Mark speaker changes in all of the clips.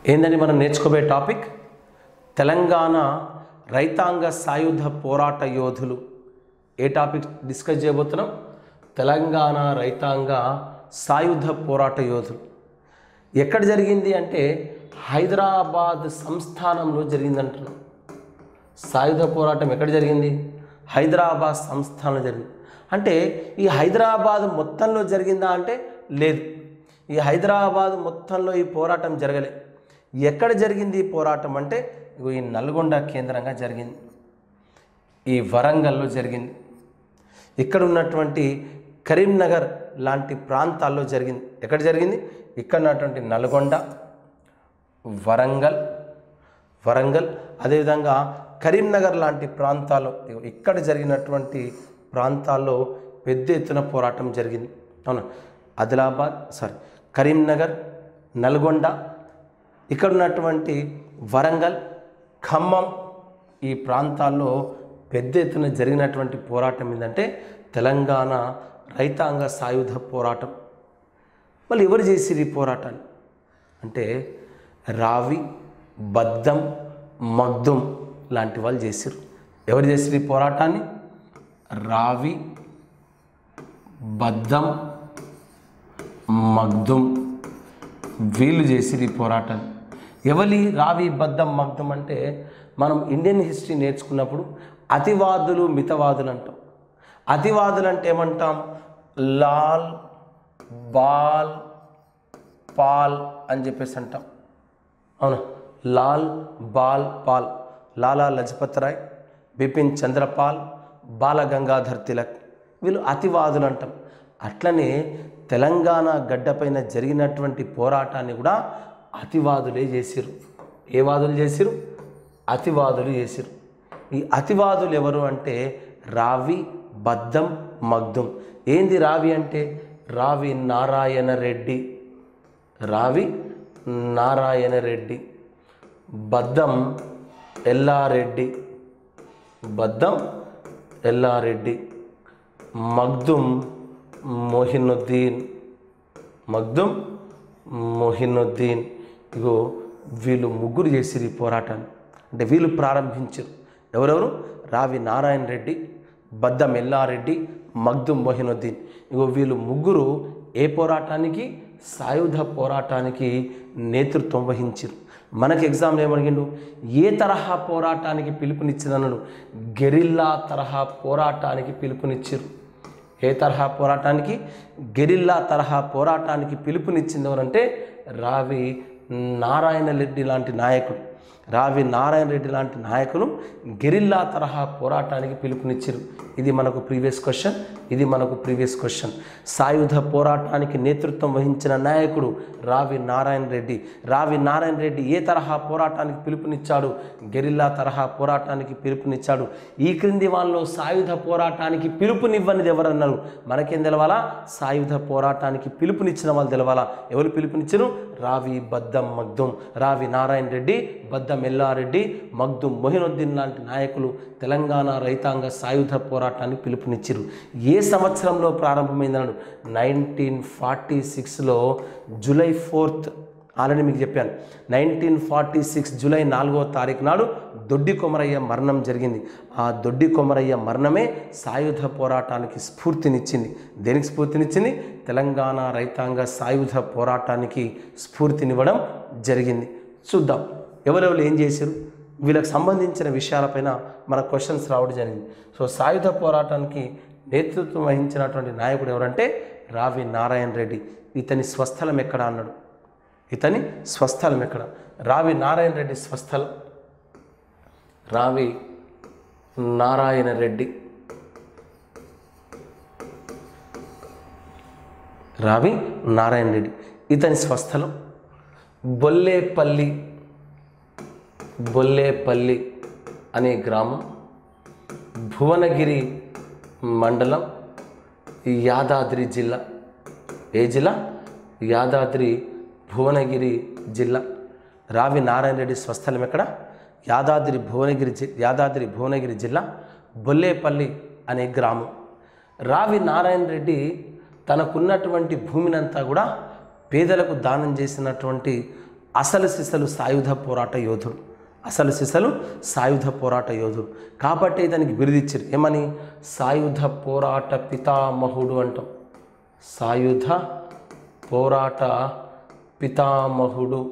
Speaker 1: ఏందని మనం నేర్చుకోబోయే టాపిక్ తెలంగాణ రైతాంగ సాయుధ పోరాట యోధులు ఏ టాపిక్ డిస్కస్ చేయబోతున్నాం తెలంగాణ రైతాంగ సాయుధ పోరాట యోధులు ఎక్కడ జరిగింది అంటే హైదరాబాద్ సంస్థానంలో జరిగింది అంటున్నాం సాయుధ పోరాటం ఎక్కడ జరిగింది హైదరాబాద్ సంస్థానంలో జరిగింది అంటే ఈ హైదరాబాద్ మొత్తంలో జరిగిందా అంటే లేదు ఈ హైదరాబాద్ మొత్తంలో ఈ పోరాటం జరగలే ఎక్కడ జరిగింది ఈ పోరాటం అంటే ఇగో ఈ నల్గొండ కేంద్రంగా జరిగింది ఈ వరంగల్లో జరిగింది ఇక్కడ ఉన్నటువంటి కరీంనగర్ లాంటి ప్రాంతాల్లో జరిగింది ఎక్కడ జరిగింది ఇక్కడ ఉన్నటువంటి నల్గొండ వరంగల్ వరంగల్ అదేవిధంగా కరీంనగర్ లాంటి ప్రాంతాల్లో ఇగో ఇక్కడ జరిగినటువంటి ప్రాంతాల్లో పెద్ద ఎత్తున పోరాటం జరిగింది అవునా ఆదిలాబాద్ సారీ కరీంనగర్ నల్గొండ ఇక్కడ ఉన్నటువంటి వరంగల్ ఖమ్మం ఈ ప్రాంతాల్లో పెద్ద ఎత్తున జరిగినటువంటి పోరాటం ఏంటంటే తెలంగాణ రైతాంగ సాయుధ పోరాటం మళ్ళీ ఎవరు చేసిరు ఈ పోరాటాన్ని అంటే రావి బద్దం మగ్దుం లాంటి వాళ్ళు చేసిరు ఎవరు చేసిరు ఈ పోరాటాన్ని రావి బద్దం మగ్దుం వీళ్ళు చేసిరు ఈ పోరాటాన్ని ఎవరి రావి బద్దం మగ్దం అంటే మనం ఇండియన్ హిస్టరీ నేర్చుకున్నప్పుడు అతివాదులు మితవాదులు అంటాం అతివాదులు అంటే ఏమంటాం లాల్ బాల్ పాల్ అని చెప్పేసి అంటాం అవునా లాల్ బాల్ పాల్ లాలా లజపత్ రాయ్ బిపిన్ చంద్రపాల్ బాల గంగాధర్ తిలక్ వీళ్ళు అతివాదులు అంటాం అట్లనే తెలంగాణ గడ్డపైన జరిగినటువంటి పోరాటాన్ని కూడా అతివాదులే చేసిరు ఏ వాదులు చేసిరు అతివాదులు చేసిరు ఈ అతివాదులు ఎవరు అంటే రావి బద్దం మగ్దుం ఏంది రావి అంటే రావి నారాయణ రెడ్డి రావి నారాయణ రెడ్డి బద్దం ఎల్లారెడ్డి బద్దం ఎల్లారెడ్డి మగ్దుం మొహినుద్దీన్ మగ్దుం మొహినుద్దీన్ ఇగో వీళ్ళు ముగ్గురు చేసిరు ఈ పోరాటాన్ని అంటే వీళ్ళు ప్రారంభించారు ఎవరెవరు రావి నారాయణ రెడ్డి బద్దం ఎల్లారెడ్డి మగ్దుం మొహినుద్దీన్ ఇగో వీళ్ళు ముగ్గురు ఏ పోరాటానికి సాయుధ పోరాటానికి నేతృత్వం వహించారు మనకి ఎగ్జామ్లో ఏమడిగిండు ఏ తరహా పోరాటానికి పిలుపునిచ్చిందన్నాడు గెరిల్లా తరహా పోరాటానికి పిలుపునిచ్చారు ఏ తరహా పోరాటానికి గెరిల్లా తరహా పోరాటానికి పిలుపునిచ్చింది ఎవరంటే రావి నారాయణ రెడ్డి లాంటి నాయకుడు రావి నారాయణ రెడ్డి లాంటి నాయకులు గెరిల్లా తరహా పోరాటానికి పిలుపునిచ్చారు ఇది మనకు ప్రీవియస్ క్వశ్చన్ ఇది మనకు ప్రీవియస్ క్వశ్చన్ సాయుధ పోరాటానికి నేతృత్వం వహించిన నాయకుడు రావి నారాయణ రెడ్డి రావి నారాయణ రెడ్డి ఏ తరహా పోరాటానికి పిలుపునిచ్చాడు గెరిల్లా తరహా పోరాటానికి పిలుపునిచ్చాడు ఈ క్రింది వాళ్ళలో సాయుధ పోరాటానికి పిలుపునివ్వనిది ఎవరన్నారు మనకేం తెలవాలా సాయుధ పోరాటానికి పిలుపునిచ్చిన వాళ్ళు తెలవాలా ఎవరు పిలుపునిచ్చారు రావి బద్దం మగ్దుం రావి నారాయణ రెడ్డి బద్దం ఎల్లారెడ్డి మగ్దుం మొహినుద్దీన్ లాంటి నాయకులు తెలంగాణ రైతాంగ సాయుధ పోరాటానికి పిలుపునిచ్చారు ఏ సంవత్సరంలో ప్రారంభమైందన్నాడు నైన్టీన్ ఫార్టీ సిక్స్లో జూలై ఫోర్త్ ఆల్రెడీ మీకు చెప్పాను నైన్టీన్ ఫార్టీ సిక్స్ జూలై నాలుగో తారీఖు నాడు దొడ్డి కొమరయ్య మరణం జరిగింది ఆ దొడ్డి కొమరయ్య మరణమే సాయుధ పోరాటానికి స్ఫూర్తినిచ్చింది దేనికి స్ఫూర్తినిచ్చింది తెలంగాణ రైతాంగ సాయుధ పోరాటానికి స్ఫూర్తినివ్వడం జరిగింది చూద్దాం ఎవరెవరు ఏం చేశారు వీళ్ళకి సంబంధించిన విషయాలపైన మన క్వశ్చన్స్ రావడం జరిగింది సో సాయుధ పోరాటానికి నేతృత్వం వహించినటువంటి నాయకుడు ఎవరంటే రావి నారాయణ రెడ్డి ఇతని స్వస్థలం ఎక్కడ అన్నాడు ఇతని స్వస్థలం ఎక్కడ రావి నారాయణ రెడ్డి స్వస్థలం రావి నారాయణ రెడ్డి రావి నారాయణ రెడ్డి ఇతని స్వస్థలం బొల్లేపల్లి బొల్లేపల్లి అనే గ్రామం భువనగిరి మండలం యాదాద్రి జిల్లా ఏ జిల్లా యాదాద్రి భువనగిరి జిల్లా రావి నారాయణ రెడ్డి స్వస్థలం ఎక్కడ యాదాద్రి భువనగిరి జి యాదాద్రి భువనగిరి జిల్లా బొల్లేపల్లి అనే గ్రామం రావి నారాయణ రెడ్డి తనకున్నటువంటి భూమినంతా కూడా పేదలకు దానం చేసినటువంటి అసలు సిసలు సాయుధ పోరాట యోధుడు అసలు సిసలు సాయుధ పోరాట యోధుడు కాబట్టి ఇతనికి బిరుదిచ్చారు ఏమని సాయుధ పోరాట పితామహుడు అంటాం సాయుధ పోరాట పితామహుడు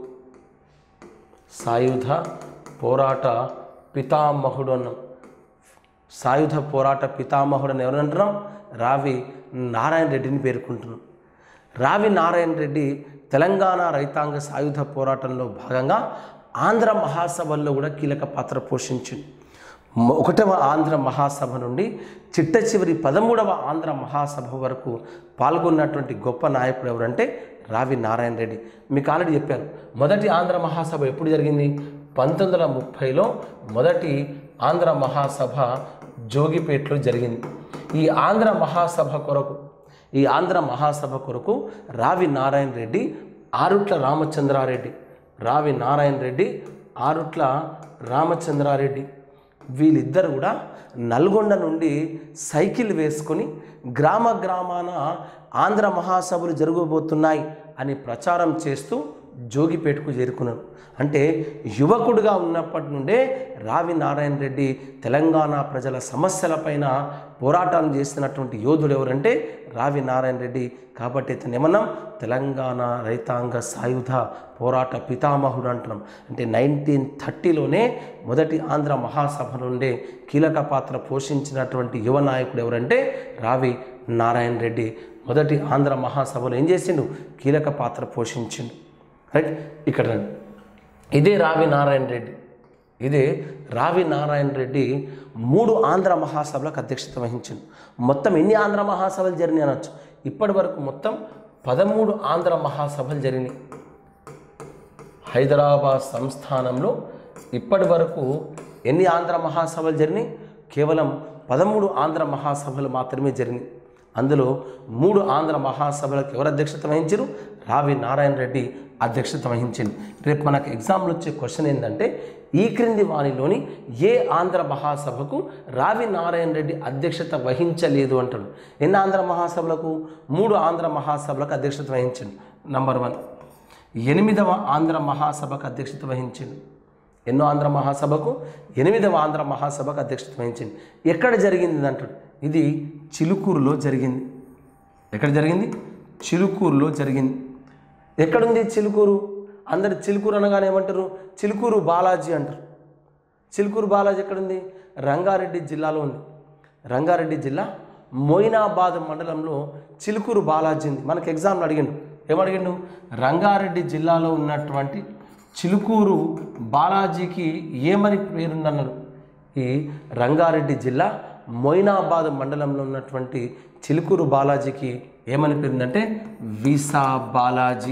Speaker 1: సాయుధ పోరాట పితామహుడు అన్నాం సాయుధ పోరాట పితామహుడు అని ఎవరు అంటున్నాం రావి నారాయణ రెడ్డిని పేర్కొంటున్నాం రావి నారాయణ రెడ్డి తెలంగాణ రైతాంగ సాయుధ పోరాటంలో భాగంగా ఆంధ్ర మహాసభల్లో కూడా కీలక పాత్ర పోషించింది మ- ఒకటవ ఆంధ్ర మహాసభ నుండి చిట్ట చివరి పదమూడవ ఆంధ్ర మహాసభ వరకు పాల్గొన్నటువంటి గొప్ప నాయకుడు ఎవరంటే రావి నారాయణ రెడ్డి మీకు ఆల్రెడీ చెప్పాను మొదటి ఆంధ్ర మహాసభ ఎప్పుడు జరిగింది పంతొమ్మిది వందల ముప్పైలో మొదటి ఆంధ్ర మహాసభ జోగిపేటలో జరిగింది ఈ ఆంధ్ర మహాసభ కొరకు ఈ ఆంధ్ర మహాసభ కొరకు రావి నారాయణ రెడ్డి ఆరుట్ల రామచంద్రారెడ్డి రావి నారాయణ రెడ్డి ఆరుట్ల రామచంద్రారెడ్డి వీళ్ళిద్దరు కూడా నల్గొండ నుండి సైకిల్ వేసుకొని గ్రామ గ్రామాన ఆంధ్ర మహాసభలు జరగబోతున్నాయి అని ప్రచారం చేస్తూ జోగిపేటకు చేరుకున్నారు అంటే యువకుడుగా ఉన్నప్పటి నుండే రావి నారాయణ రెడ్డి తెలంగాణ ప్రజల సమస్యలపైన పోరాటాలు చేస్తున్నటువంటి యోధుడు ఎవరంటే రావి నారాయణ రెడ్డి కాబట్టి ఇతను ఏమన్నాం తెలంగాణ రైతాంగ సాయుధ పోరాట పితామహుడు అంటున్నాం అంటే నైన్టీన్ థర్టీలోనే మొదటి ఆంధ్ర మహాసభ నుండే కీలక పాత్ర పోషించినటువంటి యువ నాయకుడు ఎవరంటే రావి నారాయణ రెడ్డి మొదటి ఆంధ్ర మహాసభలో ఏం చేసిండు కీలక పాత్ర పోషించిండు రైట్ ఇక్కడ రండి ఇదే రావి నారాయణ రెడ్డి ఇదే రావి నారాయణ రెడ్డి మూడు ఆంధ్ర మహాసభలకు అధ్యక్షత వహించింది మొత్తం ఎన్ని ఆంధ్ర మహాసభలు జరిగినాయి అనొచ్చు ఇప్పటి వరకు మొత్తం పదమూడు ఆంధ్ర మహాసభలు జరిగినాయి హైదరాబాద్ సంస్థానంలో ఇప్పటి వరకు ఎన్ని ఆంధ్ర మహాసభలు జరిగినాయి కేవలం పదమూడు ఆంధ్ర మహాసభలు మాత్రమే జరిగినాయి అందులో మూడు ఆంధ్ర మహాసభలకు ఎవరు అధ్యక్షత వహించారు రావి నారాయణ రెడ్డి అధ్యక్షత వహించింది రేపు మనకు ఎగ్జామ్లో వచ్చే క్వశ్చన్ ఏంటంటే ఈ క్రింది వాణిలోని ఏ ఆంధ్ర మహాసభకు రావి నారాయణ రెడ్డి అధ్యక్షత వహించలేదు అంటాడు ఎన్ని ఆంధ్ర మహాసభలకు మూడు ఆంధ్ర మహాసభలకు అధ్యక్షత వహించింది నంబర్ వన్ ఎనిమిదవ ఆంధ్ర మహాసభకు అధ్యక్షత వహించింది ఎన్నో ఆంధ్ర మహాసభకు ఎనిమిదవ ఆంధ్ర మహాసభకు అధ్యక్షత వహించింది ఎక్కడ జరిగింది ఇది అంటాడు ఇది చిలుకూరులో జరిగింది ఎక్కడ జరిగింది చిలుకూరులో జరిగింది ఎక్కడుంది చిలుకూరు అందరు చిలుకూరు అనగానే ఏమంటారు చిలుకూరు బాలాజీ అంటారు చిలుకూరు బాలాజీ ఎక్కడుంది రంగారెడ్డి జిల్లాలో ఉంది రంగారెడ్డి జిల్లా మొయినాబాద్ మండలంలో చిలుకూరు బాలాజీ ఉంది మనకి ఎగ్జామ్లో అడిగిండు ఏమడిగిండు రంగారెడ్డి జిల్లాలో ఉన్నటువంటి చిలుకూరు బాలాజీకి ఏమని పేరుందన్నాడు ఈ రంగారెడ్డి జిల్లా మొయినాబాద్ మండలంలో ఉన్నటువంటి చిలుకూరు బాలాజీకి ఏమని పేరుందంటే వీసా బాలాజీ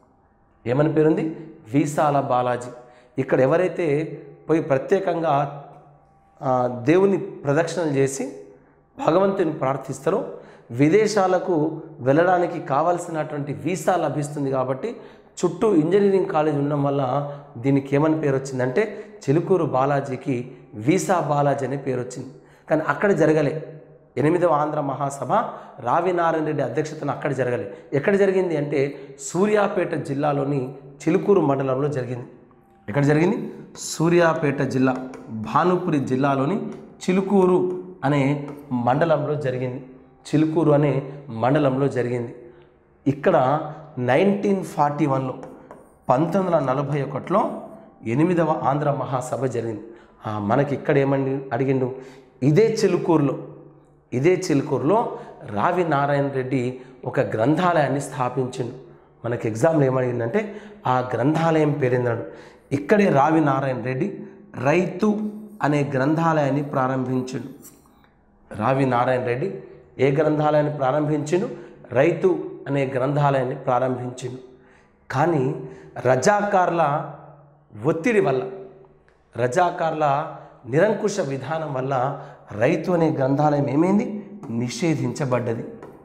Speaker 1: ఏమని పేరుంది వీసాల బాలాజీ ఇక్కడ ఎవరైతే పోయి ప్రత్యేకంగా ఆ, దేవుని ప్రదక్షిణలు చేసి భగవంతుని ప్రార్థిస్తారో విదేశాలకు వెళ్ళడానికి కావాల్సినటువంటి వీసా లభిస్తుంది కాబట్టి చుట్టూ ఇంజనీరింగ్ కాలేజ్ ఉండడం వల్ల దీనికి ఏమని పేరు వచ్చిందంటే చిలుకూరు బాలాజీకి వీసా బాలాజీ అనే పేరు వచ్చింది కానీ అక్కడ జరగలే ఎనిమిదవ ఆంధ్ర మహాసభ రావి నారాయణ రెడ్డి అధ్యక్షతన అక్కడ జరగలే ఎక్కడ జరిగింది అంటే సూర్యాపేట జిల్లాలోని చిలుకూరు మండలంలో జరిగింది ఎక్కడ జరిగింది సూర్యాపేట జిల్లా భానుపురి జిల్లాలోని చిలుకూరు అనే మండలంలో జరిగింది చిలుకూరు అనే మండలంలో జరిగింది ఇక్కడ నైన్టీన్ ఫార్టీ వన్లో పంతొమ్మిది వందల నలభై ఒకటిలో ఎనిమిదవ ఆంధ్ర మహాసభ జరిగింది ఆ, మనకి ఇక్కడ ఏమని అడిగిండు ఇదే చిలుకూరులో ఇదే చిలుకూరులో రావి నారాయణ రెడ్డి ఒక గ్రంథాలయాన్ని స్థాపించిండు మనకి ఎగ్జామ్లో ఏమడిగిందంటే ఆ గ్రంథాలయం పేరేందాడు ఇక్కడే రావి నారాయణ రెడ్డి రైతు అనే గ్రంథాలయాన్ని ప్రారంభించిండు రావి నారాయణ రెడ్డి ఏ గ్రంథాలయాన్ని ప్రారంభించిండు రైతు అనే గ్రంథాలయాన్ని ప్రారంభించిండు కానీ రజాకార్ల ఒత్తిడి వల్ల రజాకార్ల నిరంకుశ విధానం వల్ల రైతు అనే గ్రంథాలయం ఏమైంది నిషేధించబడ్డది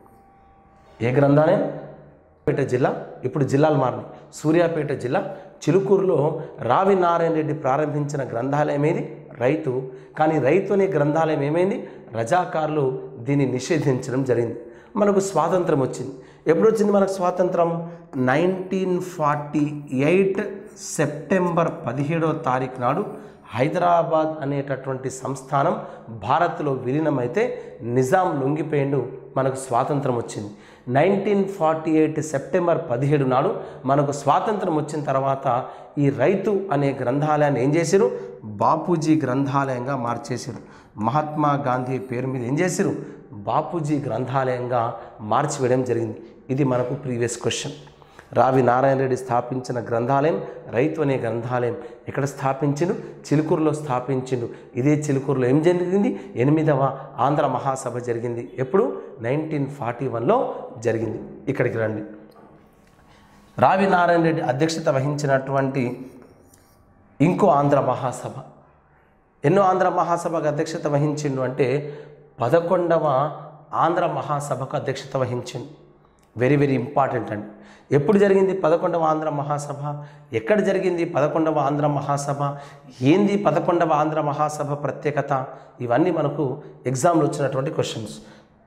Speaker 1: ఏ గ్రంథాలయం పేట జిల్లా ఇప్పుడు జిల్లాలు మారినాయి సూర్యాపేట జిల్లా చిలుకూరులో రావి నారాయణ రెడ్డి ప్రారంభించిన గ్రంథాలయం ఏది రైతు కానీ రైతు అనే గ్రంథాలయం ఏమైంది రజాకారులు దీన్ని నిషేధించడం జరిగింది మనకు స్వాతంత్రం వచ్చింది ఎప్పుడు వచ్చింది మనకు స్వాతంత్రం నైన్టీన్ ఫార్టీ ఎయిట్ సెప్టెంబర్ పదిహేడవ తారీఖు నాడు హైదరాబాద్ అనేటటువంటి సంస్థానం భారత్లో విలీనమైతే నిజాం లొంగిపోయిండు మనకు స్వాతంత్రం వచ్చింది నైన్టీన్ ఫార్టీ ఎయిట్ సెప్టెంబర్ పదిహేడు నాడు మనకు స్వాతంత్రం వచ్చిన తర్వాత ఈ రైతు అనే గ్రంథాలయాన్ని ఏం చేశారు బాపూజీ గ్రంథాలయంగా మార్చేశారు మహాత్మా గాంధీ పేరు మీద ఏం చేశారు బాపూజీ గ్రంథాలయంగా మార్చివేయడం జరిగింది ఇది మనకు ప్రీవియస్ క్వశ్చన్ రావి నారాయణ రెడ్డి స్థాపించిన గ్రంథాలయం రైతు అనే గ్రంథాలయం ఎక్కడ స్థాపించిండు చిలుకూరులో స్థాపించిండు ఇదే చిలుకూరులో ఏం జరిగింది ఎనిమిదవ ఆంధ్ర మహాసభ జరిగింది ఎప్పుడు నైన్టీన్ ఫార్టీ వన్లో జరిగింది ఇక్కడికి రండి రావి నారాయణ రెడ్డి అధ్యక్షత వహించినటువంటి ఇంకో ఆంధ్ర మహాసభ ఎన్నో ఆంధ్ర మహాసభకు అధ్యక్షత వహించిండు అంటే పదకొండవ ఆంధ్ర మహాసభకు అధ్యక్షత వహించిండు వెరీ వెరీ ఇంపార్టెంట్ అండి ఎప్పుడు జరిగింది పదకొండవ ఆంధ్ర మహాసభ ఎక్కడ జరిగింది పదకొండవ ఆంధ్ర మహాసభ ఏంది పదకొండవ ఆంధ్ర మహాసభ ప్రత్యేకత ఇవన్నీ మనకు ఎగ్జామ్లో వచ్చినటువంటి క్వశ్చన్స్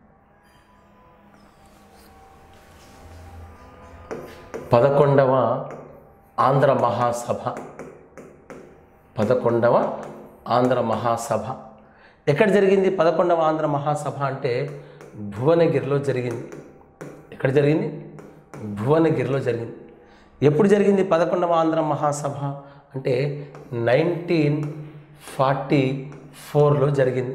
Speaker 1: పదకొండవ ఆంధ్ర మహాసభ పదకొండవ ఆంధ్ర మహాసభ ఎక్కడ జరిగింది పదకొండవ ఆంధ్ర మహాసభ అంటే భువనగిరిలో జరిగింది ఎక్కడ జరిగింది భువనగిరిలో జరిగింది ఎప్పుడు జరిగింది పదకొండవ ఆంధ్ర మహాసభ అంటే నైన్టీన్ ఫార్టీ ఫోర్లో జరిగింది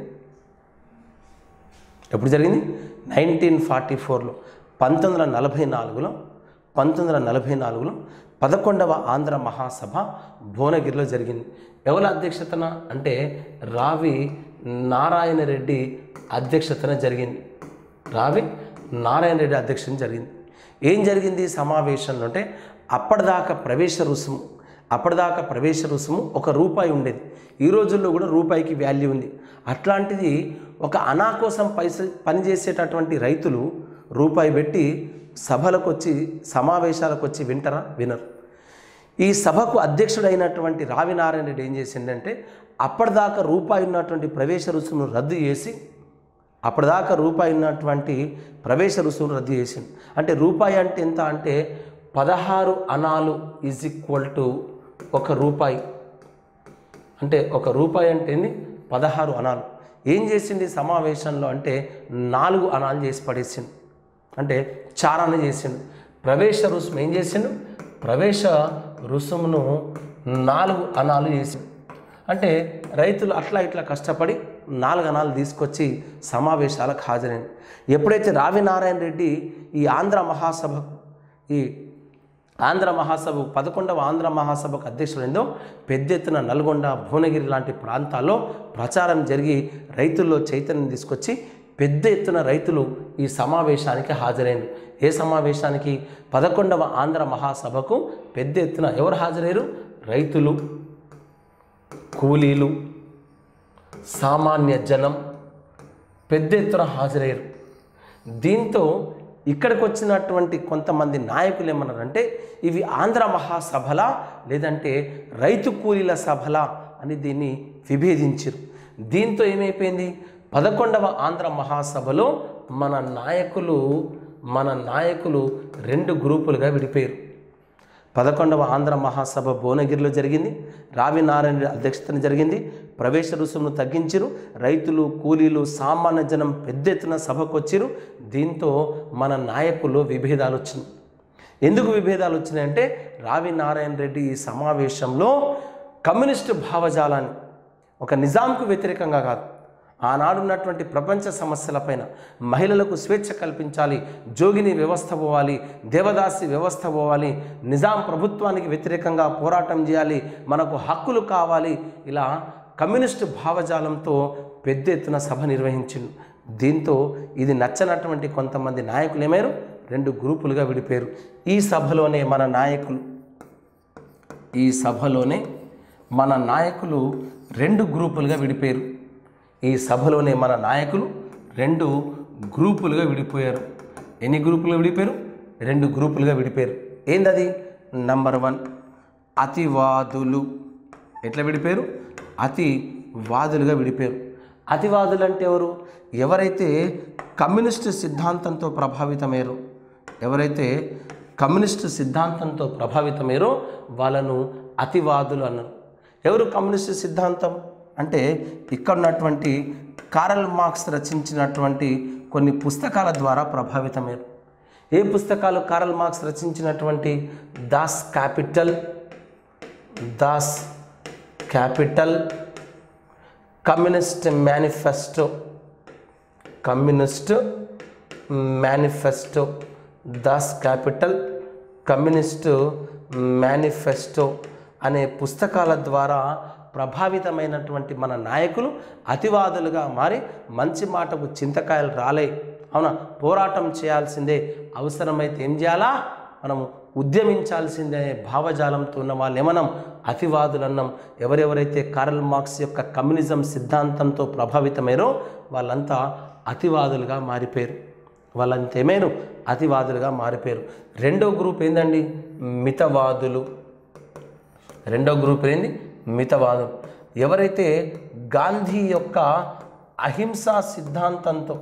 Speaker 1: ఎప్పుడు జరిగింది నైన్టీన్ ఫార్టీ ఫోర్లో పంతొమ్మిది వందల నలభై నాలుగులో పంతొమ్మిది వందల నలభై నాలుగులో పదకొండవ ఆంధ్ర మహాసభ భువనగిరిలో జరిగింది ఎవరి అధ్యక్షతన అంటే రావి నారాయణ రెడ్డి అధ్యక్షతన జరిగింది రావి నారాయణ రెడ్డి అధ్యక్షతన జరిగింది ఏం జరిగింది సమావేశంలో అంటే అప్పటిదాకా ప్రవేశ రుసుము అప్పటిదాకా ప్రవేశ రుసుము ఒక రూపాయి ఉండేది ఈ రోజుల్లో కూడా రూపాయికి వాల్యూ ఉంది అట్లాంటిది ఒక అనా కోసం పైస పనిచేసేటటువంటి రైతులు రూపాయి పెట్టి సభలకు వచ్చి సమావేశాలకు వచ్చి వింటారా వినరు ఈ సభకు అధ్యక్షుడైనటువంటి రావినారాయణ రెడ్డి ఏం చేసిండంటే అప్పటిదాకా రూపాయి ఉన్నటువంటి ప్రవేశ రుసుమును రద్దు చేసి అప్పటిదాకా రూపాయి ఉన్నటువంటి ప్రవేశ రుసుమును రద్దు చేసిండు అంటే రూపాయి అంటే ఎంత అంటే పదహారు అనాలు ఈజ్ ఈక్వల్ టు ఒక రూపాయి అంటే ఒక రూపాయి అంటే ఏంది పదహారు అనాలు ఏం చేసింది సమావేశంలో అంటే నాలుగు అనాలు చేసి పడేసిండు అంటే చారాన్ని చేసిండు ప్రవేశ రుసుము ఏం చేసిండు ప్రవేశ రుసుమును నాలుగు అనాలు చేసిండు అంటే రైతులు అట్లా ఇట్లా కష్టపడి నాలుగు అనాలు తీసుకొచ్చి సమావేశాలకు హాజరైంది ఎప్పుడైతే రావి నారాయణ రెడ్డి ఈ ఆంధ్ర మహాసభకు ఈ ఆంధ్ర మహాసభ పదకొండవ ఆంధ్ర మహాసభకు అధ్యక్షుడైందో పెద్ద ఎత్తున నల్గొండ భువనగిరి లాంటి ప్రాంతాల్లో ప్రచారం జరిగి రైతుల్లో చైతన్యం తీసుకొచ్చి పెద్ద ఎత్తున రైతులు ఈ సమావేశానికి హాజరైంది ఏ సమావేశానికి పదకొండవ ఆంధ్ర మహాసభకు పెద్ద ఎత్తున ఎవరు హాజరయ్యారు రైతులు కూలీలు సామాన్య జనం పెద్ద ఎత్తున హాజరయ్యారు దీంతో ఇక్కడికి వచ్చినటువంటి కొంతమంది నాయకులు ఏమన్నారంటే ఇవి ఆంధ్ర మహాసభలా లేదంటే రైతు కూలీల సభలా అని దీన్ని విభేదించారు దీంతో ఏమైపోయింది పదకొండవ ఆంధ్ర మహాసభలో మన నాయకులు మన నాయకులు రెండు గ్రూపులుగా విడిపోయారు పదకొండవ ఆంధ్ర మహాసభ భువనగిరిలో జరిగింది రావి నారాయణ రెడ్డి అధ్యక్షతన జరిగింది ప్రవేశ రుసుమును తగ్గించిరు రైతులు కూలీలు సామాన్య జనం పెద్ద ఎత్తున సభకు వచ్చిరు దీంతో మన నాయకుల్లో విభేదాలు వచ్చింది ఎందుకు విభేదాలు వచ్చినాయంటే రావి నారాయణ రెడ్డి ఈ సమావేశంలో కమ్యూనిస్టు భావజాలాన్ని ఒక నిజాంకు వ్యతిరేకంగా కాదు ఆనాడు ఉన్నటువంటి ప్రపంచ సమస్యలపైన మహిళలకు స్వేచ్ఛ కల్పించాలి జోగిని వ్యవస్థ పోవాలి దేవదాసి వ్యవస్థ పోవాలి నిజాం ప్రభుత్వానికి వ్యతిరేకంగా పోరాటం చేయాలి మనకు హక్కులు కావాలి ఇలా కమ్యూనిస్టు భావజాలంతో పెద్ద ఎత్తున సభ నిర్వహించిండు దీంతో ఇది నచ్చనటువంటి కొంతమంది నాయకులు ఏమారు రెండు గ్రూపులుగా విడిపోయారు ఈ సభలోనే మన నాయకులు ఈ సభలోనే మన నాయకులు రెండు గ్రూపులుగా విడిపోయారు ఈ సభలోనే మన నాయకులు రెండు గ్రూపులుగా విడిపోయారు ఎన్ని గ్రూపులుగా విడిపోయారు రెండు గ్రూపులుగా విడిపోయారు ఏందది నంబర్ వన్ అతివాదులు ఎట్లా విడిపోయారు అతి వాదులుగా విడిపోయారు అతివాదులు అంటే ఎవరు ఎవరైతే కమ్యూనిస్టు సిద్ధాంతంతో ప్రభావితమయ్యారో ఎవరైతే కమ్యూనిస్టు సిద్ధాంతంతో ప్రభావితమయ్యారో వాళ్ళను అతివాదులు అన్నారు ఎవరు కమ్యూనిస్టు సిద్ధాంతం అంటే ఇక్కడ ఉన్నటువంటి కారల్ మార్క్స్ రచించినటువంటి కొన్ని పుస్తకాల ద్వారా ప్రభావితమయ్యారు ఏ పుస్తకాలు కారల్ మార్క్స్ రచించినటువంటి Das Kapital Das Kapital Communist Manifesto Communist Manifesto Das Kapital Communist Manifesto అనే పుస్తకాల ద్వారా ప్రభావితమైనటువంటి మన నాయకులు అతివాదులుగా మారి మంచి మాటకు చింతకాయలు రాలే అవునా పోరాటం చేయాల్సిందే అవసరమైతే ఏం చేయాలా మనము ఉద్యమించాల్సిందే అనే భావజాలంతో ఉన్న వాళ్ళు మనం అతివాదులు అన్నాం ఎవరెవరైతే కార్ల్ మార్క్స్ యొక్క కమ్యూనిజం సిద్ధాంతంతో ప్రభావితమైనో వాళ్ళంతా అతివాదులుగా మారిపోయారు వాళ్ళంతా ఏమైనా అతివాదులుగా మారిపోయారు రెండో గ్రూప్ ఏందండి మితవాదులు రెండో గ్రూప్ ఏంది మితవాదం ఎవరైతే గాంధీ యొక్క అహింసా సిద్ధాంతంతో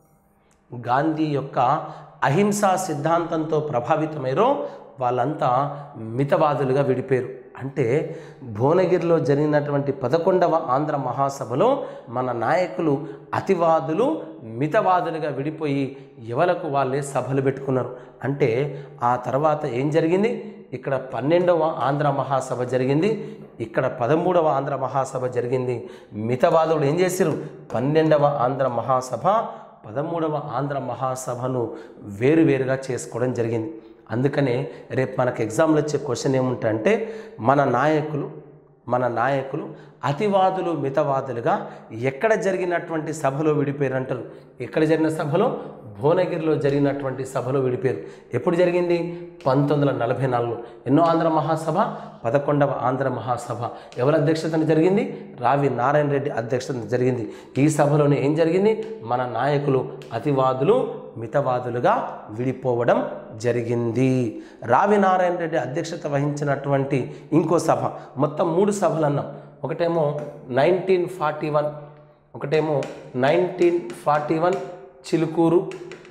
Speaker 1: గాంధీ యొక్క అహింసా సిద్ధాంతంతో ప్రభావితమైరో వాళ్ళంతా మితవాదులుగా విడిపోయారు అంటే భువనగిరిలో జరిగినటువంటి పదకొండవ ఆంధ్ర మహాసభలో మన నాయకులు అతివాదులు మితవాదులుగా విడిపోయి ఎవలకు వాళ్ళే సభలు పెట్టుకున్నారు అంటే ఆ తర్వాత ఏం జరిగింది ఇక్కడ పన్నెండవ ఆంధ్ర మహాసభ జరిగింది ఇక్కడ పదమూడవ ఆంధ్ర మహాసభ జరిగింది మితవాదులు ఏం చేశారు పన్నెండవ ఆంధ్ర మహాసభ పదమూడవ ఆంధ్ర మహాసభను వేరువేరుగా చేసుకోవడం జరిగింది అందుకనే రేపు మనకు ఎగ్జామ్లో వచ్చే క్వశ్చన్ ఏముంటంటే మన నాయకులు మన నాయకులు అతివాదులు మితవాదులుగా ఎక్కడ జరిగినటువంటి సభలో విడిపోయారు అంటారు ఎక్కడ జరిగిన సభలో భువనగిరిలో జరిగినటువంటి సభలో విడిపోయారు ఎప్పుడు జరిగింది పంతొమ్మిది వందల నలభై నాలుగులో ఎన్నో ఆంధ్ర మహాసభ పదకొండవ ఆంధ్ర మహాసభ ఎవరి అధ్యక్షతన జరిగింది రావి నారాయణ రెడ్డి అధ్యక్షతన జరిగింది ఈ సభలోనే ఏం జరిగింది మన నాయకులు అతివాదులు మితవాదులుగా విడిపోవడం జరిగింది రావి నారాయణ రెడ్డి అధ్యక్షత వహించినటువంటి ఇంకో సభ మొత్తం మూడు సభలు అన్నాం ఒకటేమో నైన్టీన్ ఫార్టీ వన్ ఒకటేమో నైన్టీన్ ఫార్టీ వన్ చిలుకూరు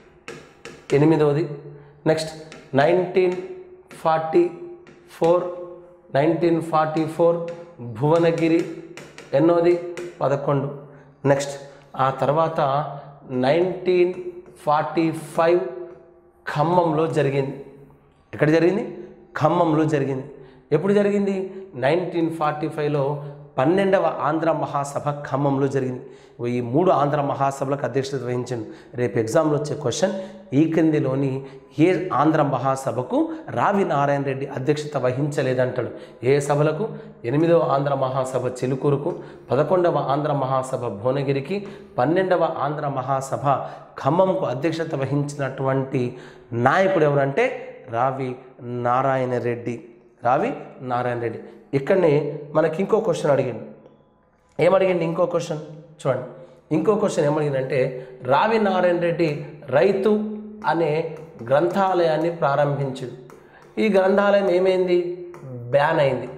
Speaker 1: ఎనిమిదవది next nineteen forty four nineteen forty four Bhuvanagiri ఎన్నోది పదకొండు నెక్స్ట్ ఆ తర్వాత నైన్టీన్ ఫార్టీ ఫైవ్ ఖమ్మంలో జరిగింది ఎక్కడ జరిగింది ఖమ్మంలో జరిగింది ఎప్పుడు జరిగింది నైన్టీన్ ఫార్టీ ఫైవ్లో పన్నెండవ ఆంధ్ర మహాసభ ఖమ్మంలో జరిగింది ఈ మూడు ఆంధ్ర మహాసభలకు అధ్యక్షత వహించండి రేపు ఎగ్జామ్లో వచ్చే క్వశ్చన్ ఈ క్రిందిలోని ఏ ఆంధ్ర మహాసభకు రావి నారాయణ రెడ్డి అధ్యక్షత వహించలేదంటాడు ఏ సభలకు ఎనిమిదవ ఆంధ్ర మహాసభ చిలుకూరుకు పదకొండవ ఆంధ్ర మహాసభ భువనగిరికి పన్నెండవ ఆంధ్ర మహాసభ ఖమ్మంకు అధ్యక్షత వహించినటువంటి నాయకుడు ఎవరంటే రావి నారాయణ రెడ్డి రావి నారాయణ రెడ్డి ఇక్కడనే మనకి ఇంకో క్వశ్చన్ అడిగిండు ఏమడిగింది ఇంకో క్వశ్చన్ చూడండి ఇంకో క్వశ్చన్ ఏమడిగిందంటే రావి నారాయణ రెడ్డి రైతు అనే గ్రంథాలయాన్ని ప్రారంభించింది ఈ గ్రంథాలయం ఏమైంది బ్యాన్ అయింది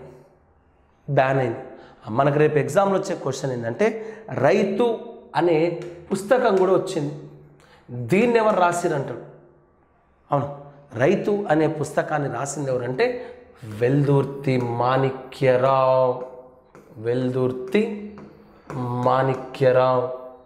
Speaker 1: బ్యాన్ అయింది మనకు రేపు ఎగ్జామ్లో వచ్చే క్వశ్చన్ ఏంటంటే రైతు అనే పుస్తకం కూడా వచ్చింది దీన్ని ఎవరు రాసిరంటాడు అవును రైతు అనే పుస్తకాన్ని రాసింది ఎవరంటే వెల్దుర్తి మాణిక్యరావు వెల్దుర్తి మాణిక్యరావు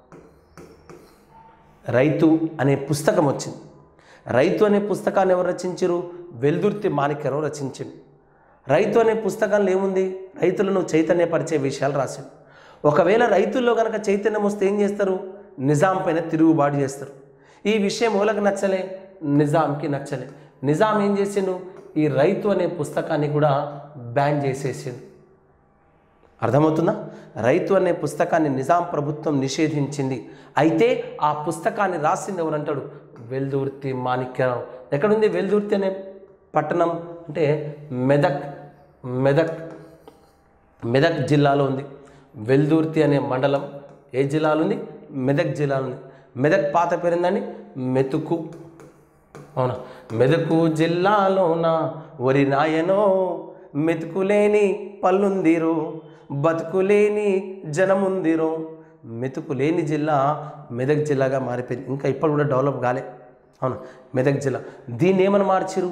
Speaker 1: రైతు అనే పుస్తకం వచ్చింది రైతు అనే పుస్తకాన్ని ఎవరు రచించారు వెల్దుర్తి మాణిక్యరావు రచించింది రైతు అనే పుస్తకంలో ఏముంది రైతులను చైతన్యపరిచే విషయాలు రాశాడు ఒకవేళ రైతుల్లో కనుక చైతన్యం వస్తే ఏం చేస్తారు నిజాం పైన తిరుగుబాటు చేస్తారు ఈ విషయం ఎవరికి నచ్చలే నిజాంకి నచ్చలే నిజాం ఏం చేసిండు ఈ రైతు అనే పుస్తకాన్ని కూడా బ్యాన్ చేసేసిండు అర్థమవుతుందా రైతు అనే పుస్తకాన్ని నిజాం ప్రభుత్వం నిషేధించింది అయితే ఆ పుస్తకాన్ని రాసింది ఎవరంటాడు వెల్దుర్తి మాణిక్యరావు ఎక్కడుంది వెల్దుర్తి అనే పట్టణం అంటే మెదక్ మెదక్ మెదక్ జిల్లాలో ఉంది వెల్దుర్తి అనే మండలం ఏ జిల్లాలో ఉంది మెదక్ జిల్లాలో ఉంది మెదక్ పాత పేరుందండి మెతుకు అవునా మెదకు జిల్లాలోన వరి నాయనో మెతుకులేని పల్లుందిరో బతుకులేని జనముందిరో మెతుకు లేని జిల్లా మెదక్ జిల్లాగా మారిపోయింది ఇంకా ఇప్పుడు కూడా డెవలప్ కాలే అవును మెదక్ జిల్లా దీన్ని ఏమని మార్చిరు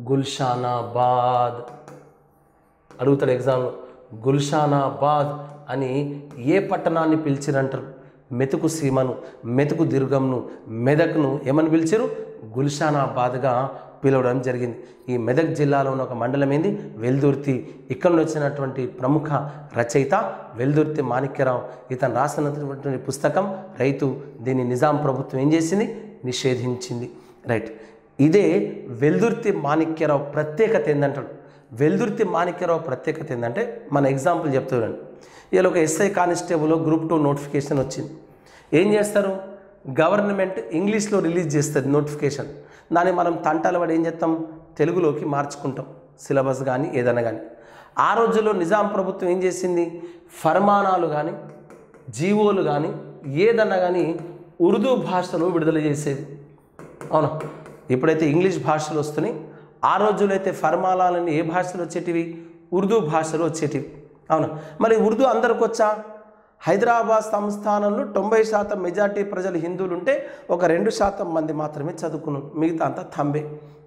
Speaker 1: గుల్షానాబాద్ అడుగుతాడు ఎగ్జామ్లో గుల్షానాబాద్ అని ఏ పట్టణాన్ని పిలిచిరంటారు మెతుకు సీమను మెతుకు దుర్గంను మెదక్ను ఏమని పిలిచారు గుల్షానాబాద్గా పిలవడం జరిగింది ఈ మెదక్ జిల్లాలో ఉన్న ఒక మండలం ఏంది వెల్దుర్తి ఇక్కడ నుండి వచ్చినటువంటి ప్రముఖ రచయిత వెల్దుర్తి మాణిక్యరావు ఇతను రాసినటువంటి పుస్తకం రైతు దీన్ని నిజాం ప్రభుత్వం ఏం చేసింది నిషేధించింది రైట్ ఇదే వెల్దుర్తి మాణిక్యరావు ప్రత్యేకత ఏంటంటాడు వెల్దుర్తి మాణిక్యరావు ప్రత్యేకత ఏంటంటే మన ఎగ్జాంపుల్ చెప్తున్నాను ఇలా ఒక SI constable group two notification వచ్చింది ఏం చేస్తారు గవర్నమెంట్ ఇంగ్లీష్లో రిలీజ్ చేస్తుంది నోటిఫికేషన్ దాన్ని మనం తంటాల పడి ఏం చేస్తాం తెలుగులోకి మార్చుకుంటాం సిలబస్ కానీ ఏదైనా కానీ ఆ రోజుల్లో నిజాం ప్రభుత్వం ఏం చేసింది ఫర్మానాలు కానీ జీవోలు కానీ ఏదన్నా కానీ ఉర్దూ భాషలో విడుదల చేసేది అవును ఇప్పుడైతే ఇంగ్లీష్ భాషలు వస్తున్నాయి ఆ రోజుల్లో అయితే ఫర్మానాలని ఏ భాషలో వచ్చేటివి ఉర్దూ భాషలో వచ్చేటివి అవును మరి ఉర్దూ అందరికి వచ్చా హైదరాబాద్ సంస్థానంలో తొంభై శాతం మెజార్టీ ప్రజలు హిందువులు ఉంటే ఒక రెండు శాతం మంది మాత్రమే చదువుకున్నారు మిగతా అంతా తంబే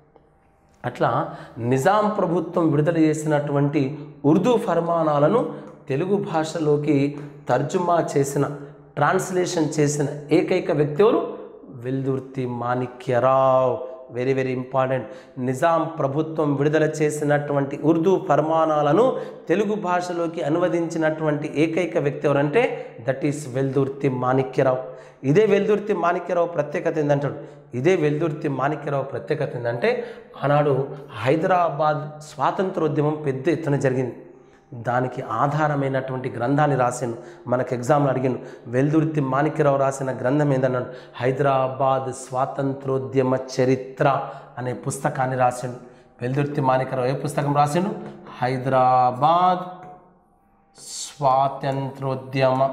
Speaker 1: అట్లా నిజాం ప్రభుత్వం విడుదల చేసినటువంటి ఉర్దూ ఫర్మానాలను తెలుగు భాషలోకి తర్జుమా చేసిన ట్రాన్స్లేషన్ చేసిన ఏకైక వ్యక్తి ఎవరు Veldurthi Manikyarao very very important Nizam ప్రభుత్వం విడుదల చేసినటువంటి ఉర్దూ ఫర్మానాలను తెలుగు భాషలోకి అనువదించినటువంటి ఏకైక వ్యక్తి ఎవరంటే దట్ ఈస్ వెల్దుర్తి మాణిక్యరావు ఇదే వెల్దుర్తి మాణిక్యరావు ప్రత్యేకత ఏంటంటాడు ఇదే వెల్దుర్తి మాణిక్యరావు ప్రత్యేకత ఏంటంటే ఆనాడు హైదరాబాద్ స్వాతంత్రోద్యమం పెద్ద ఎత్తున జరిగింది దానికి ఆధారమైనటువంటి గ్రంథాన్ని రాసిండు మనకు ఎగ్జామ్లో అడిగిండు వెల్దుర్తి మాణిక్యరావు రాసిన గ్రంథం ఏందన్నాడు హైదరాబాద్ స్వాతంత్రోద్యమ చరిత్ర అనే పుస్తకాన్ని రాసిండు వెల్దుర్తి మాణిక్యరావు ఏ పుస్తకం రాసిండు హైదరాబాద్ స్వాతంత్రోద్యమ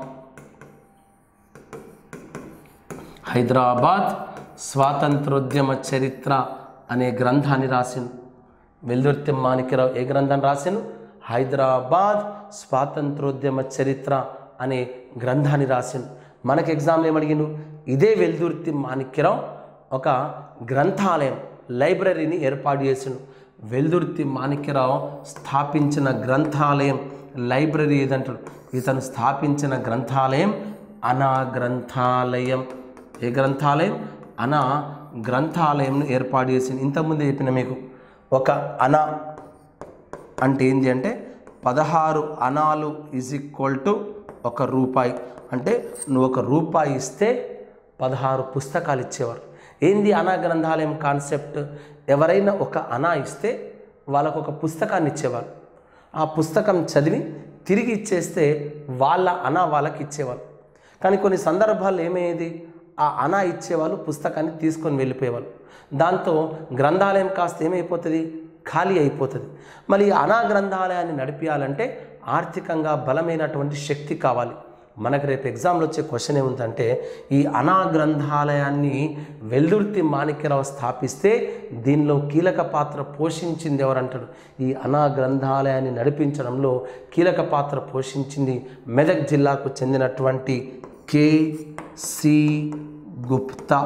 Speaker 1: హైదరాబాద్ స్వాతంత్రోద్యమ చరిత్ర అనే గ్రంథాన్ని రాసిండు వెల్దుర్తి మాణిక్యరావు ఏ గ్రంథాన్ని రాసిండు హైదరాబాద్ స్వాతంత్రోద్యమ చరిత్ర అనే గ్రంథాన్ని రాసిండు మనకి ఎగ్జామ్లో ఏమడిగిండు ఇదే వెల్దుర్తి మాణిక్యరావు ఒక గ్రంథాలయం లైబ్రరీని ఏర్పాటు చేసిండు వెల్దుర్తి మాణిక్యరావు స్థాపించిన గ్రంథాలయం లైబ్రరీ ఏదంటాడు ఇతను స్థాపించిన గ్రంథాలయం అనా గ్రంథాలయం ఏ గ్రంథాలయం అనా గ్రంథాలయంను ఏర్పాటు చేసింది ఇంతకుముందే చెప్పిన మీకు ఒక అనా అంటే ఏంటి అంటే పదహారు అనాలు ఈజ్ ఈక్వల్ టు ఒక రూపాయి అంటే నువ్వు ఒక రూపాయి ఇస్తే పదహారు పుస్తకాలు ఇచ్చేవారు ఏంది అనా గ్రంథాలయం కాన్సెప్ట్ ఎవరైనా ఒక అనా ఇస్తే వాళ్ళకు ఒక పుస్తకాన్ని ఇచ్చేవారు ఆ పుస్తకం చదివి తిరిగి ఇచ్చేస్తే వాళ్ళ అనా వాళ్ళకి ఇచ్చేవారు కానీ కొన్ని సందర్భాల్లో ఏమయ్యేది ఆ అనా ఇచ్చేవాళ్ళు పుస్తకాన్ని తీసుకొని వెళ్ళిపోయేవాళ్ళు దాంతో గ్రంథాలయం కాస్త ఏమైపోతుంది ఖాళీ అయిపోతుంది మరి ఈ అనా గ్రంథాలయాన్ని నడిపించాలంటే ఆర్థికంగా బలమైనటువంటి శక్తి కావాలి మనకు రేపు ఎగ్జామ్లో వచ్చే క్వశ్చన్ ఏముందంటే ఈ అనా గ్రంథాలయాన్ని వెల్దుర్తి మాణిక్యరావు స్థాపిస్తే దీనిలో కీలక పాత్ర పోషించింది ఎవరంటాడు ఈ అనా గ్రంథాలయాన్ని నడిపించడంలో కీలక పాత్ర పోషించింది మెదక్ జిల్లాకు చెందినటువంటి కెసి గుప్తా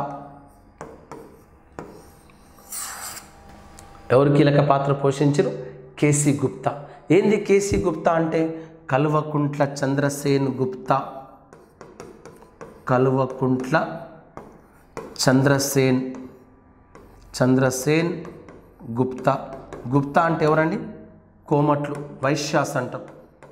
Speaker 1: ఎవరు కీలక పాత్ర పోషించరు కేసీ గుప్తా ఏంది కేసీ గుప్తా అంటే కల్వకుంట్ల చంద్రసేన్ గుప్తా కల్వకుంట్ల చంద్రసేన్ చంద్రసేన్ గుప్తా గుప్తా అంటే ఎవరండి కోమట్లు వైశ్యాస్ అంటాం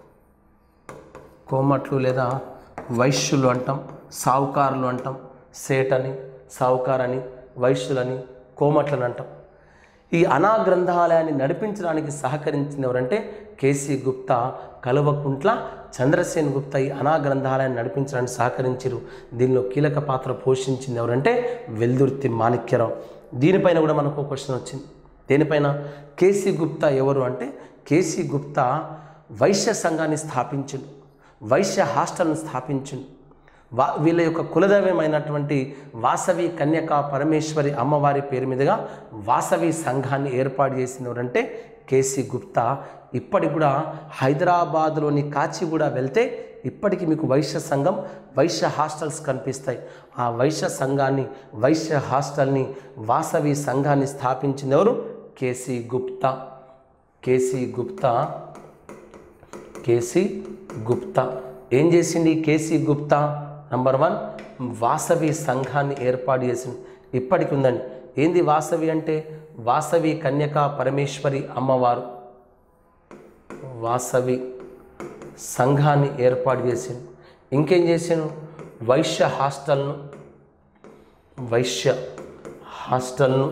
Speaker 1: కోమట్లు లేదా వైశ్యులు అంటాం సావుకారులు అంటాం సేట్ అని సావుకారని వైశ్యులని కోమట్లని అంటాం ఈ అనా గ్రంథాలయాన్ని నడిపించడానికి సహకరించిన ఎవరంటే కేసీ గుప్తా కలువకుంట్ల చంద్రసేన్ గుప్తా ఈ అనా గ్రంథాలయాన్ని నడిపించడానికి సహకరించారు దీనిలో కీలక పాత్ర పోషించింది ఎవరంటే వెల్దుర్తి మాణిక్యరావు దీనిపైన కూడా మనకు క్వశ్చన్ వచ్చింది దేనిపైన కేసీ గుప్తా ఎవరు అంటే కేసీ గుప్తా వైశ్య సంఘాన్ని స్థాపించిండు వైశ్య హాస్టల్ను స్థాపించిండు వా వీళ్ళ యొక్క కులదైవమైనటువంటి వాసవి కన్యకా పరమేశ్వరి అమ్మవారి పేరు మీదుగా వాసవి సంఘాన్ని ఏర్పాటు చేసింది ఎవరంటే కేసీ గుప్తా ఇప్పటికి కూడా హైదరాబాద్లోని కాచిగూడ వెళ్తే ఇప్పటికీ మీకు వైశ్య సంఘం వైశ్య హాస్టల్స్ కనిపిస్తాయి ఆ వైశ్య సంఘాన్ని వైశ్య హాస్టల్ని వాసవి సంఘాన్ని స్థాపించిన ఎవరు కేసీ గుప్తా కేసీ గుప్తా కేసీ గుప్తా ఏం చేసింది కేసీ గుప్తా నంబర్ వన్ వాసవి సంఘాన్ని ఏర్పాటు చేసింది ఇప్పటికి ఉందండి ఏంది వాసవి అంటే వాసవి కన్యకా పరమేశ్వరి అమ్మవారు వాసవి సంఘాన్ని ఏర్పాటు చేసిండు ఇంకేం చేసాను వైశ్య హాస్టల్ను వైశ్య హాస్టల్ను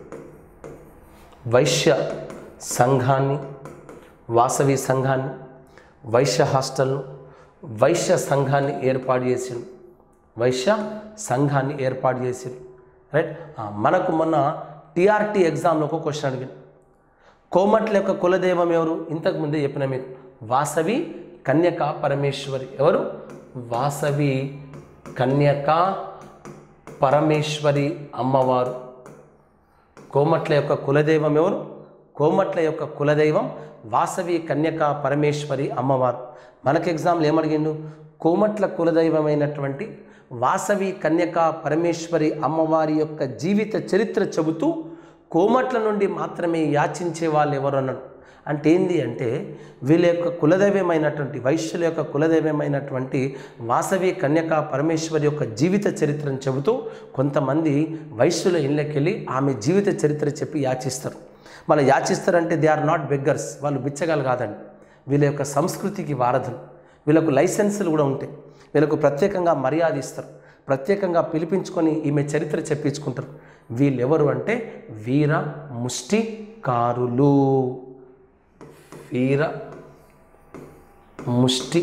Speaker 1: వైశ్య సంఘాన్ని వాసవి సంఘాన్ని వైశ్య హాస్టల్ను వైశ్య సంఘాన్ని ఏర్పాటు చేసిండు వైశ్య సంఘాన్ని ఏర్పాటు చేసిండు రైట్ ఆ, మనకు మొన్న టీఆర్టీ ఎగ్జామ్లో ఒక క్వశ్చన్ అడిగింది కోమట్ల యొక్క కులదైవం ఎవరు ఇంతకు ముందే చెప్పిన మీకు వాసవి కన్యక పరమేశ్వరి ఎవరు వాసవి కన్యక పరమేశ్వరి అమ్మవారు కోమట్ల యొక్క కులదైవం ఎవరు కోమట్ల యొక్క కులదైవం వాసవి కన్యక పరమేశ్వరి అమ్మవారు మనకి ఎగ్జామ్లు ఏమడిగిండు కోమట్ల కులదైవమైనటువంటి వాసవి కన్యక పరమేశ్వరి అమ్మవారి యొక్క జీవిత చరిత్ర చెబుతూ కోమట్ల నుండి మాత్రమే యాచించే వాళ్ళు ఎవరు అన్నాడు అంటే ఏంది అంటే వీళ్ళ యొక్క కులదైవమైనటువంటి వైశ్యుల యొక్క కులదైవమైనటువంటి వాసవి కన్యక పరమేశ్వరి యొక్క జీవిత చరిత్రను చెబుతూ కొంతమంది వైశ్యుల ఇళ్ళకెళ్ళి ఆమె జీవిత చరిత్ర చెప్పి యాచిస్తారు మళ్ళీ యాచిస్తారంటే దే ఆర్ నాట్ బెగ్గర్స్ వాళ్ళు బిచ్చగాలు కాదండి వీళ్ళ యొక్క సంస్కృతికి వారధులు వీళ్ళకు లైసెన్సులు కూడా ఉంటాయి వీళ్ళకు ప్రత్యేకంగా మర్యాద ఇస్తారు ప్రత్యేకంగా పిలిపించుకొని ఈమె చరిత్ర చెప్పించుకుంటారు వీళ్ళెవరు అంటే వీర ముష్టికారులు వీర ముష్టి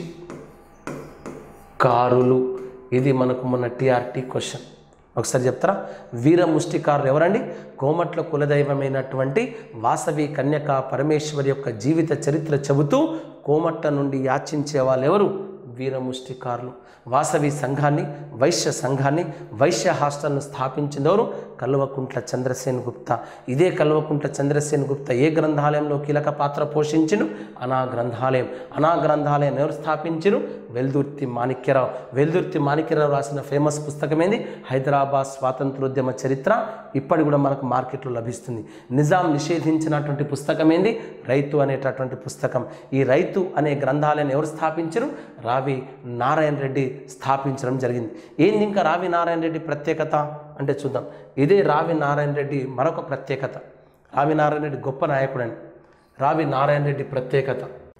Speaker 1: కారులు ఇది మనకు మొన్న టీఆర్టీ క్వశ్చన్ ఒకసారి చెప్తారా వీర ముష్టికారులు ఎవరండి కోమట్ల కులదైవమైనటువంటి వాసవి కన్యక పరమేశ్వరి యొక్క జీవిత చరిత్ర చెబుతూ కోమట్ల నుండి యాచించే వాళ్ళు ఎవరు వీర ముష్టికారులు వాసవి సంఘాన్ని వైశ్య సంఘాన్ని వైశ్య హాస్టల్ను స్థాపించినవారు కల్వకుంట్ల చంద్రసేన్ గుప్తా ఇదే కల్వకుంట్ల చంద్రసేన్ గుప్తా ఏ గ్రంథాలయంలో కీలక పాత్ర పోషించును అనా గ్రంథాలయం అనా గ్రంథాలయం ఎవరు స్థాపించరు వెల్దుర్తి మాణిక్యరావు వెల్దుర్తి మాణిక్యరావు రాసిన ఫేమస్ పుస్తకం ఏంది హైదరాబాద్ స్వాతంత్రోద్యమ చరిత్ర ఇప్పటి కూడా మనకు మార్కెట్లో లభిస్తుంది నిజాం నిషేధించినటువంటి పుస్తకం ఏంది రైతు అనేటటువంటి పుస్తకం ఈ రైతు అనే గ్రంథాలయాన్ని ఎవరు స్థాపించరు రావి నారాయణ రెడ్డి స్థాపించడం జరిగింది ఏంది ఇంకా రావి నారాయణ రెడ్డి ప్రత్యేకత అంటే చూద్దాం ఇదే రావి నారాయణ రెడ్డి మరొక ప్రత్యేకత రావి నారాయణ రెడ్డి గొప్ప నాయకుడండి రావి నారాయణ రెడ్డి ప్రత్యేకత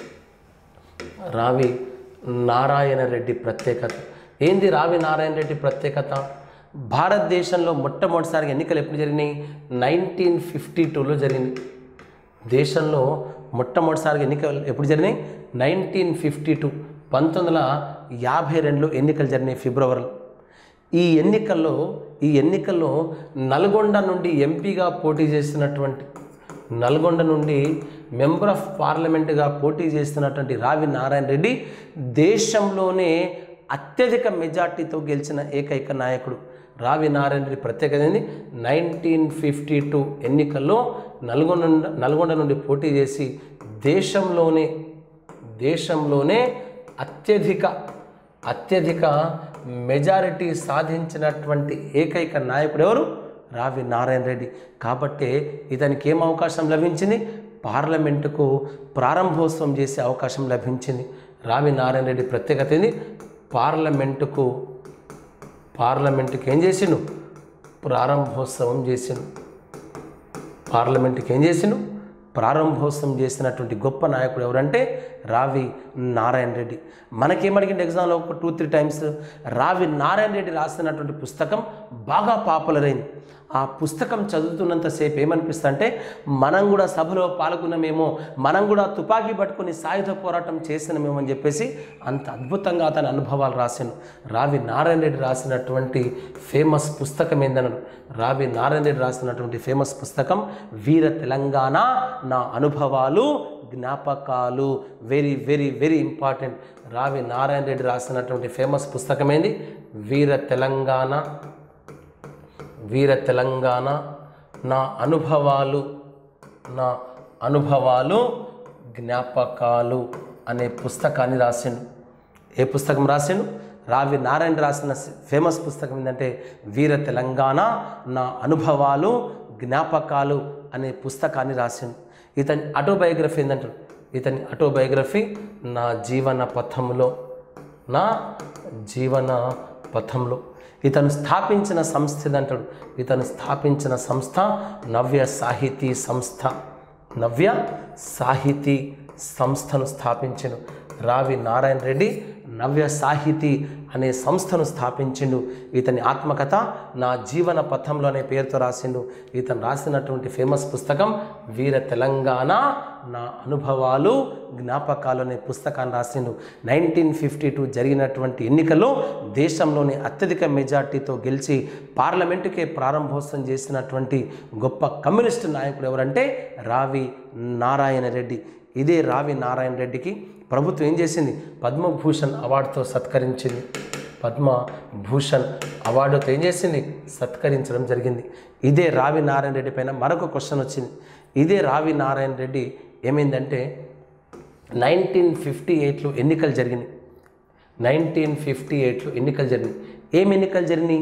Speaker 1: రావి నారాయణ రెడ్డి ప్రత్యేకత ఏంది రావి నారాయణ రెడ్డి ప్రత్యేకత భారతదేశంలో మొట్టమొదటిసారిగా ఎన్నికలు ఎప్పుడు జరిగినాయి నైన్టీన్ ఫిఫ్టీ టూలో జరిగింది దేశంలో మొట్టమొదటిసారిగా ఎన్నికలు ఎప్పుడు జరిగినాయి నైన్టీన్ ఫిఫ్టీ టూ పంతొమ్మిది వందల యాభై రెండులో ఎన్నికలు జరిగినాయి ఫిబ్రవరిలో ఈ ఎన్నికల్లో ఈ ఎన్నికల్లో నల్గొండ నుండి ఎంపీగా పోటీ చేస్తున్నటువంటి నల్గొండ నుండి మెంబర్ ఆఫ్ పార్లమెంటుగా పోటీ చేస్తున్నటువంటి రావి నారాయణ రెడ్డి దేశంలోనే అత్యధిక మెజార్టీతో గెలిచిన ఏకైక నాయకుడు రావి నారాయణ రెడ్డి ప్రత్యేకత ఏంది నైన్టీన్ ఫిఫ్టీ టూ ఎన్నికల్లో నల్గొండ నుండి- నల్గొండ నుండి పోటీ చేసి దేశంలోనే దేశంలోనే అత్యధిక అత్యధిక మెజారిటీ సాధించినటువంటి ఏకైక నాయకుడు ఎవరు రావి నారాయణ రెడ్డి కాబట్టే ఇతనికి ఏం అవకాశం లభించింది పార్లమెంటుకు ప్రారంభోత్సవం చేసే అవకాశం లభించింది రావి నారాయణ రెడ్డి ప్రత్యేకత ఏంది పార్లమెంటుకు పార్లమెంటుకి ఏం చేసిండు ప్రారంభోత్సవం చేసిండు పార్లమెంట్కి ఏం చేసిండు ప్రారంభోత్సవం చేసినటువంటి గొప్ప నాయకుడు ఎవరంటే రావి నారాయణ రెడ్డి మనకేమడిగింది ఎగ్జామ్లో ఒక టూ త్రీ టైమ్స్ రావి నారాయణ రెడ్డి రాసినటువంటి పుస్తకం బాగా పాపులర్ అయింది ఆ పుస్తకం చదువుతున్నంతసేపు ఏమనిపిస్తుంది అంటే మనం కూడా సభలో పాల్గొన్నామేమో మనం కూడా తుపాకీ పట్టుకుని సాయుధ పోరాటం చేసినామేమో అని చెప్పేసి అంత అద్భుతంగా అతని అనుభవాలు రాశాను రావి నారాయణ రెడ్డి రాసినటువంటి ఫేమస్ పుస్తకం ఏందన్నాడు రావి నారాయణ రెడ్డి రాసినటువంటి ఫేమస్ పుస్తకం వీర తెలంగాణ నా అనుభవాలు జ్ఞాపకాలు వెరీ వెరీ వెరీ ఇంపార్టెంట్ రావి నారాయణ రెడ్డి రాసినటువంటి ఫేమస్ పుస్తకం ఏంది వీర తెలంగాణ వీర తెలంగాణ నా అనుభవాలు నా అనుభవాలు జ్ఞాపకాలు అనే పుస్తకాన్ని రాసిండు ఏ పుస్తకం రాసిండు రావి నారాయణ రాసిన ఫేమస్ పుస్తకం ఏంటంటే వీర తెలంగాణ నా అనుభవాలు జ్ఞాపకాలు అనే పుస్తకాన్ని రాసిండు ఇతని ఆటోబయోగ్రఫీ ఏంటంటారు ఇతని ఆటోబయోగ్రఫీ నా జీవన పథంలో నా జీవన పథంలో ఇతను స్థాపించిన సంస్థ ఏదంటాడు ఇతను స్థాపించిన సంస్థ నవ్య సాహితీ సంస్థ నవ్య సాహితీ సంస్థను స్థాపించను రావి నారాయణ రెడ్డి నవ్య సాహితీ అనే సంస్థను స్థాపించిండు ఇతని ఆత్మకథ నా జీవన పథంలో అనే పేరుతో రాసిండు ఇతను రాసినటువంటి ఫేమస్ పుస్తకం వీర తెలంగాణ నా అనుభవాలు జ్ఞాపకాలు అనే పుస్తకాన్ని రాసిండు నైన్టీన్ ఫిఫ్టీ టూ జరిగినటువంటి ఎన్నికల్లో దేశంలోని అత్యధిక మెజార్టీతో గెలిచి పార్లమెంటుకే ప్రారంభోత్సవం చేసినటువంటి గొప్ప కమ్యూనిస్టు నాయకుడు ఎవరంటే రావి నారాయణ రెడ్డి ఇదే రావి నారాయణ రెడ్డికి ప్రభుత్వం ఏం చేసింది పద్మభూషణ్ అవార్డుతో సత్కరించింది పద్మభూషణ్ అవార్డుతో ఏం చేసింది సత్కరించడం జరిగింది ఇదే రావి నారాయణ రెడ్డి పైన మరొక క్వశ్చన్ వచ్చింది ఇదే రావి నారాయణ రెడ్డి ఏమైందంటే నైన్టీన్ ఫిఫ్టీ ఎయిట్లో ఎన్నికలు జరిగినాయి నైన్టీన్ ఫిఫ్టీ ఎయిట్లో ఎన్నికలు జరిగినాయి ఏం ఎన్నికలు జరిగినాయి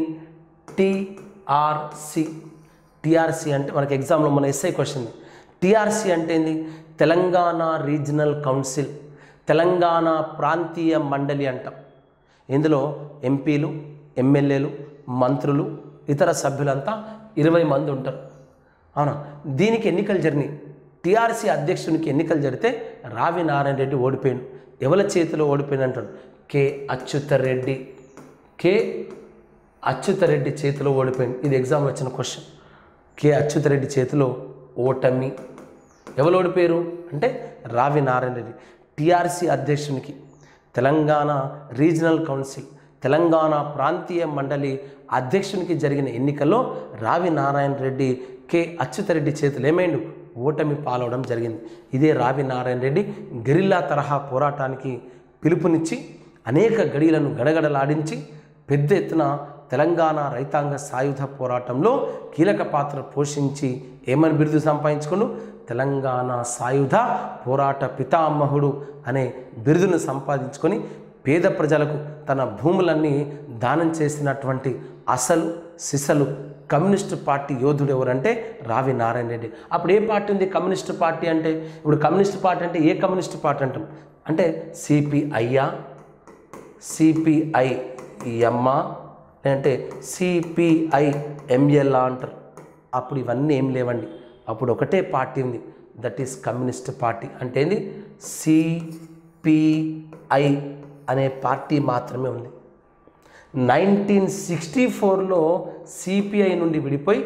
Speaker 1: టిఆర్సి టిఆర్సి అంటే మనకి ఎగ్జామ్లో మన ఎస్ఐ క్వశ్చన్ టిఆర్సి అంటే ఏంది తెలంగాణ రీజనల్ కౌన్సిల్ తెలంగాణ ప్రాంతీయ మండలి అంటాం ఇందులో ఎంపీలు ఎమ్మెల్యేలు మంత్రులు ఇతర సభ్యులంతా ఇరవై మంది ఉంటారు అవునా దీనికి ఎన్నికలు జరిగినాయి టీఆర్సీ అధ్యక్షునికి ఎన్నికలు జరిగితే రావి నారాయణ రెడ్డి ఓడిపోయాడు ఎవరి చేతిలో ఓడిపోయాడు అంటాడు కె అచ్యుతరెడ్డి కె అచ్యుతరెడ్డి చేతిలో ఓడిపోయింది ఇది ఎగ్జామ్ వచ్చిన క్వశ్చన్ కె అచ్యుతరెడ్డి చేతిలో ఓటమి ఎవరు ఓడిపోయారు అంటే రావి నారాయణ రెడ్డి టీఆర్సీ అధ్యక్షునికి తెలంగాణ రీజనల్ కౌన్సిల్ తెలంగాణ ప్రాంతీయ మండలి అధ్యక్షునికి జరిగిన ఎన్నికల్లో రావి నారాయణ రెడ్డి కె అచ్యుతరెడ్డి చేతులు ఏమైండు ఓటమి పాలవడం జరిగింది ఇదే రావి నారాయణ రెడ్డి గెరిల్లా తరహా పోరాటానికి పిలుపునిచ్చి అనేక గడియలను గడగడలాడించి పెద్ద ఎత్తున తెలంగాణ రైతాంగ సాయుధ పోరాటంలో కీలక పాత్ర పోషించి ఏమని బిరుదు సంపాదించుకున్నాడు తెలంగాణ సాయుధ పోరాట పితామహుడు అనే బిరుదును సంపాదించుకొని పేద ప్రజలకు తన భూములన్నీ దానం చేసినటువంటి అసలు సిసలు కమ్యూనిస్టు పార్టీ యోధుడు ఎవరంటే రావి నారాయణ రెడ్డి అప్పుడు ఏ పార్టీ ఉంది కమ్యూనిస్టు పార్టీ అంటే ఇప్పుడు కమ్యూనిస్ట్ పార్టీ అంటే ఏ కమ్యూనిస్ట్ పార్టీ అంటాం అంటే సిపిఐయా సిపిఐ ఎమ్మా లేదంటే సిపిఐ ఎంఎల్ అంటారు అప్పుడు ఇవన్నీ ఏం లేవండి అప్పుడు ఒకటే పార్టీ ఉంది దట్ ఈస్ కమ్యూనిస్ట్ పార్టీ అంటే ఏంది సిపిఐ అనే పార్టీ మాత్రమే ఉంది నైన్టీన్ సిక్స్టీ ఫోర్లో సిపిఐ నుండి విడిపోయి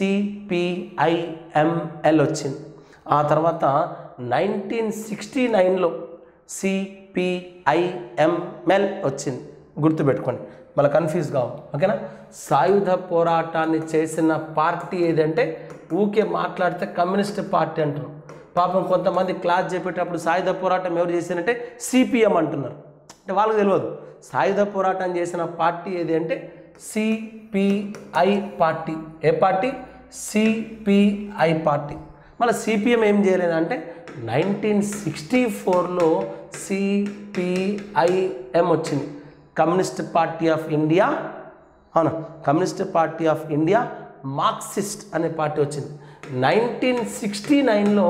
Speaker 1: సిపిఐఎంఎల్ వచ్చింది ఆ తర్వాత నైన్టీన్ సిక్స్టీ నైన్లో సిపిఐఎంఎల్ వచ్చింది గుర్తుపెట్టుకోండి మళ్ళీ కన్ఫ్యూజ్ కావు ఓకేనా సాయుధ పోరాటాన్ని చేసిన పార్టీ ఏదంటే ఊకే మాట్లాడితే కమ్యూనిస్ట్ పార్టీ అంటారు పాపం కొంతమంది క్లాస్ చెప్పేటప్పుడు సాయుధ పోరాటం ఎవరు చేశారంటే సిపిఎం అంటున్నారు అంటే వాళ్ళకి తెలియదు సాయుధ పోరాటం చేసిన పార్టీ ఏది అంటే సిపిఐ పార్టీ ఏ పార్టీ సిపిఐ పార్టీ మళ్ళీ సిపిఎం ఏం చేయలేదంటే నైన్టీన్ సిక్స్టీ ఫోర్లో సిపిఐఎం వచ్చింది కమ్యూనిస్ట్ పార్టీ ఆఫ్ ఇండియా అవునా communist party of India Marxist అనే పార్టీ వచ్చింది నైన్టీన్ సిక్స్టీ నైన్లో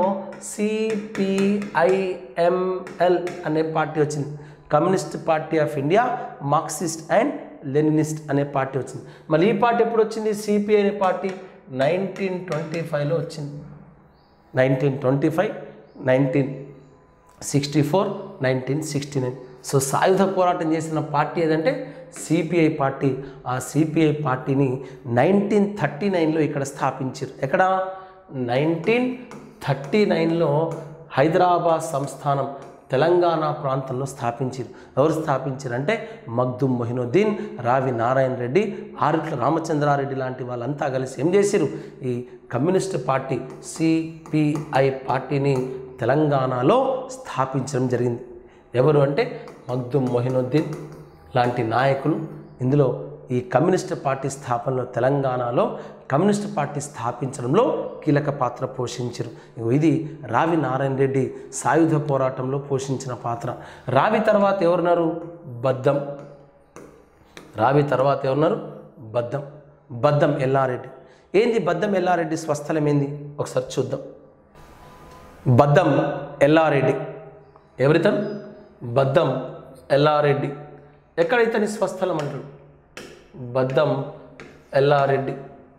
Speaker 1: సిపిఐఎంఎల్ అనే పార్టీ వచ్చింది communist party of India Marxist and Leninist అనే పార్టీ వచ్చింది మళ్ళీ ఈ పార్టీ ఎప్పుడు వచ్చింది సిపిఐ అనే పార్టీ నైన్టీన్ ట్వంటీ ఫైవ్లో వచ్చింది nineteen twenty five nineteen sixty four nineteen sixty nine so సాయుధ పోరాటం చేసిన పార్టీ ఏదంటే సిపిఐ పార్టీ ఆ సిపిఐ పార్టీని నైన్టీన్ థర్టీ నైన్లో ఇక్కడ స్థాపించారు ఎక్కడ నైన్టీన్ థర్టీ నైన్లో హైదరాబాద్ సంస్థానం తెలంగాణ ప్రాంతంలో స్థాపించారు ఎవరు స్థాపించారంటే మగ్దుమ్ మొహినుద్దీన్ రావి నారాయణ రెడ్డి ఆరుట్ల రామచంద్రారెడ్డి లాంటి వాళ్ళంతా కలిసి ఏం చేశారు ఈ కమ్యూనిస్ట్ పార్టీ సిపిఐ పార్టీని తెలంగాణలో స్థాపించడం జరిగింది ఎవరు అంటే మగ్దుమ్ మొహినుద్దీన్ లాంటి నాయకులు ఇందులో ఈ కమ్యూనిస్ట్ పార్టీ స్థాపనలో తెలంగాణలో కమ్యూనిస్ట్ పార్టీ స్థాపించడంలో కీలక పాత్ర పోషించారు ఇగో ఇది రావి నారాయణ రెడ్డి సాయుధ పోరాటంలో పోషించిన పాత్ర రావి తర్వాత ఎవరున్నారు బద్దం రావి తర్వాత ఎవరున్నారు బద్దం బద్దం ఎల్లారెడ్డి ఏంది బద్దం ఎల్లారెడ్డి స్వస్థలం ఏంది ఒకసారి చూద్దాం బద్దం ఎల్లారెడ్డి ఎవరితను బద్దం ఎల్లారెడ్డి ఎక్కడ ఇతని స్వస్థలం అంటాడు బద్దం ఎల్లారెడ్డి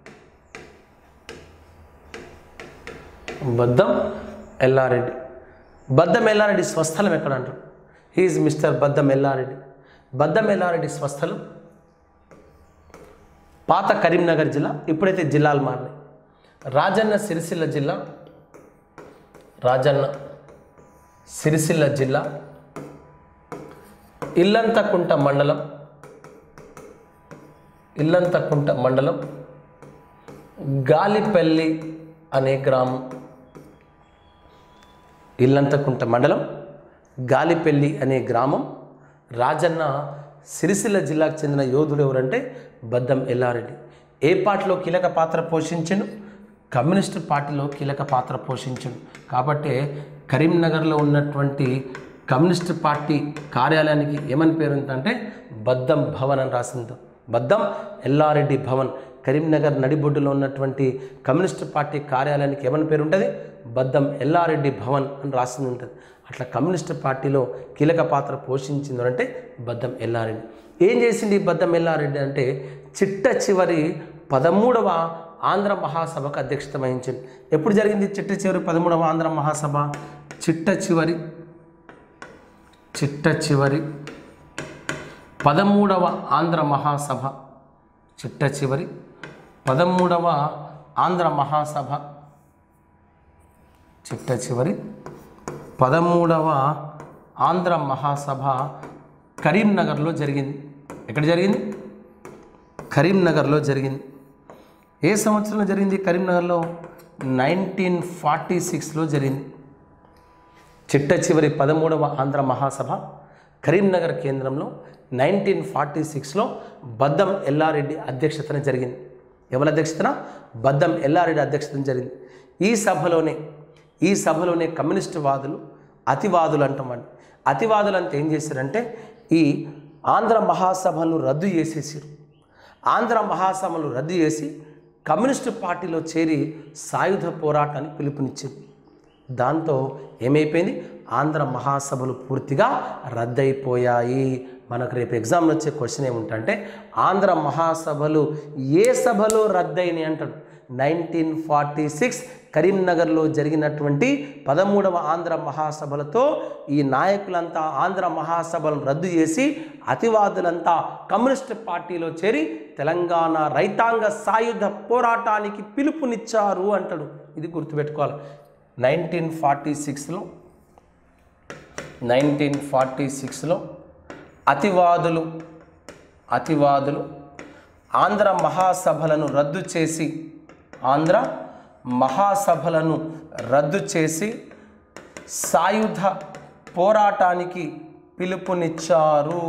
Speaker 1: బద్దం ఎల్లారెడ్డి బద్దం ఎల్లారెడ్డి స్వస్థలం ఎక్కడ అంటాడు హీఈస్ మిస్టర్ బద్దం ఎల్లారెడ్డి బద్దం ఎల్లారెడ్డి స్వస్థలం పాత కరీంనగర్ జిల్లా ఇప్పుడైతే జిల్లాలు మారినాయి రాజన్న సిరిసిల్ల జిల్లా రాజన్న సిరిసిల్ల జిల్లా ఇల్లంతకుంట మండలం ఇల్లంతకుంట మండలం గాలిపల్లి అనే గ్రామం ఇల్లంతకుంట మండలం గాలిపల్లి అనే గ్రామం రాజన్న సిరిసిల్ల జిల్లాకు చెందిన యోధుడు ఎవరంటే బద్దం ఎల్లారెడ్డి ఏ పార్టీలో కీలక పాత్ర పోషించను కమ్యూనిస్ట్ పార్టీలో కీలక పాత్ర పోషించను కాబట్టి కరీంనగర్లో ఉన్నటువంటి కమ్యూనిస్ట్ పార్టీ కార్యాలయానికి ఏమని పేరు ఉందంటే బద్దం భవన్ అని రాసింది బద్దం ఎల్లారెడ్డి భవన్ కరీంనగర్ నడిబొడ్డులో ఉన్నటువంటి కమ్యూనిస్ట్ పార్టీ కార్యాలయానికి ఏమని పేరు ఉంటుంది బద్దం ఎల్లారెడ్డి భవన్ అని రాసింది ఉంటుంది అట్లా కమ్యూనిస్ట్ పార్టీలో కీలక పాత్ర పోషించింది అంటే బద్దం ఎల్లారెడ్డి ఏం చేసింది ఈ బద్దం ఎల్లారెడ్డి అంటే చిట్ట చివరి పదమూడవ ఆంధ్ర మహాసభకు అధ్యక్షత వహించింది ఎప్పుడు జరిగింది చిట్ట చివరి పదమూడవ ఆంధ్ర మహాసభ చిట్ట చివరి చిట్ట చివరి పదమూడవ ఆంధ్ర మహాసభ చిట్ట చివరి పదమూడవ ఆంధ్ర మహాసభ చిట్ట చివరి పదమూడవ ఆంధ్ర మహాసభ కరీంనగర్లో జరిగింది ఎక్కడ జరిగింది కరీంనగర్లో జరిగింది ఏ సంవత్సరంలో జరిగింది కరీంనగర్లో నైన్టీన్ ఫార్టీ సిక్స్లో జరిగింది చిట్ట చివరి పదమూడవ ఆంధ్ర మహాసభ కరీంనగర్ కేంద్రంలో నైన్టీన్ ఫార్టీ సిక్స్లో బద్దం ఎల్లారెడ్డి అధ్యక్షతన జరిగింది ఎవరి అధ్యక్షతన బద్దం ఎల్లారెడ్డి అధ్యక్షతన జరిగింది ఈ సభలోనే ఈ సభలోనే కమ్యూనిస్టు వాదులు అతివాదులు అంటామండి అతివాదులు అంతా ఏం చేశారంటే ఈ ఆంధ్ర మహాసభను రద్దు చేసేసారు ఆంధ్ర మహాసభలు రద్దు చేసి కమ్యూనిస్టు పార్టీలో చేరి సాయుధ పోరాటానికి పిలుపునిచ్చింది దాంతో ఏమైపోయింది ఆంధ్ర మహాసభలు పూర్తిగా రద్దయిపోయాయి మనకు రేపు ఎగ్జామ్లో వచ్చే క్వశ్చన్ ఏముంటంటే ఆంధ్ర మహాసభలు ఏ సభలో రద్దయినాయి అంటాడు నైన్టీన్ ఫార్టీ సిక్స్ కరీంనగర్లో జరిగినటువంటి పదమూడవ ఆంధ్ర మహాసభలతో ఈ నాయకులంతా ఆంధ్ర మహాసభలను రద్దు చేసి అతివాదులంతా కమ్యూనిస్ట్ పార్టీలో చేరి తెలంగాణ రైతాంగ సాయుధ పోరాటానికి పిలుపునిచ్చారు అంటాడు ఇది గుర్తుపెట్టుకోవాలి నైన్టీన్ ఫార్టీ సిక్స్లో నైన్టీన్ ఫార్టీ సిక్స్లో అతివాదులు అతివాదులు ఆంధ్ర మహాసభలను రద్దు చేసి ఆంధ్ర మహాసభలను రద్దు చేసి సాయుధ పోరాటానికి పిలుపునిచ్చారు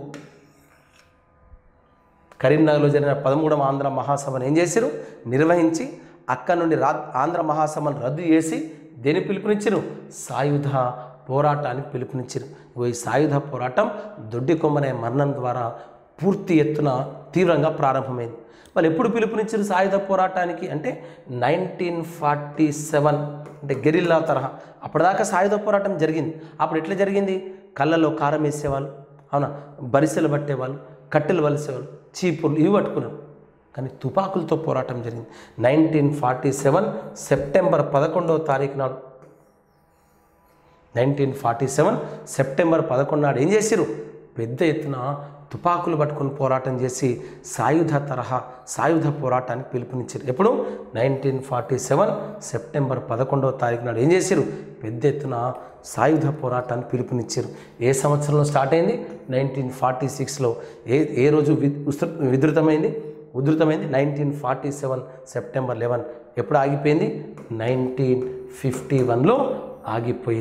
Speaker 1: కరీంనగర్లో జరిగిన పదమూడవ ఆంధ్ర మహాసభను ఏం చేశారు నిర్వహించి అక్కడ నుండి రా ఆంధ్ర మహాసభను రద్దు చేసి దేని పిలుపునిచ్చారు సాయుధ పోరాటానికి పిలుపునిచ్చారు ఇగో ఈ సాయుధ పోరాటం దొడ్డి కొమ్మనే మరణం ద్వారా పూర్తి ఎత్తున తీవ్రంగా ప్రారంభమైంది వాళ్ళు ఎప్పుడు పిలుపునిచ్చారు సాయుధ పోరాటానికి అంటే నైన్టీన్ ఫార్టీ సెవెన్ అంటే గెరిల్లా తరహా అప్పటిదాకా సాయుధ పోరాటం జరిగింది అప్పుడు ఎట్లా జరిగింది కళ్ళలో కారం వేసేవాళ్ళు అవునా బరిసెలు పట్టేవాళ్ళు కట్టెలు వలిసేవాళ్ళు చీపుర్లు ఇవి పట్టుకున్నారు కానీ తుపాకులతో పోరాటం జరిగింది నైన్టీన్ ఫార్టీ సెవెన్ సెప్టెంబర్ పదకొండవ తారీఖు నాడు నైన్టీన్ ఫార్టీ సెవెన్ సెప్టెంబర్ పదకొండు నాడు ఏం చేసిరు పెద్ద ఎత్తున తుపాకులు పట్టుకొని పోరాటం చేసి సాయుధ తరహా సాయుధ పోరాటానికి పిలుపునిచ్చారు ఎప్పుడు నైన్టీన్ ఫార్టీ సెవెన్ సెప్టెంబర్ పదకొండవ తారీఖు నాడు ఏం చేశారు పెద్ద ఎత్తున సాయుధ పోరాటానికి పిలుపునిచ్చారు ఏ సంవత్సరంలో స్టార్ట్ అయింది నైన్టీన్ ఫార్టీ సిక్స్లో ఏ ఏ రోజు వి ఉస్తృ- విధృతమైంది ఉధృతమైంది nineteen forty seven September eleven ఎప్పుడు ఆగిపోయింది నైన్టీన్ ఫిఫ్టీ వన్లో ఆగిపోయింది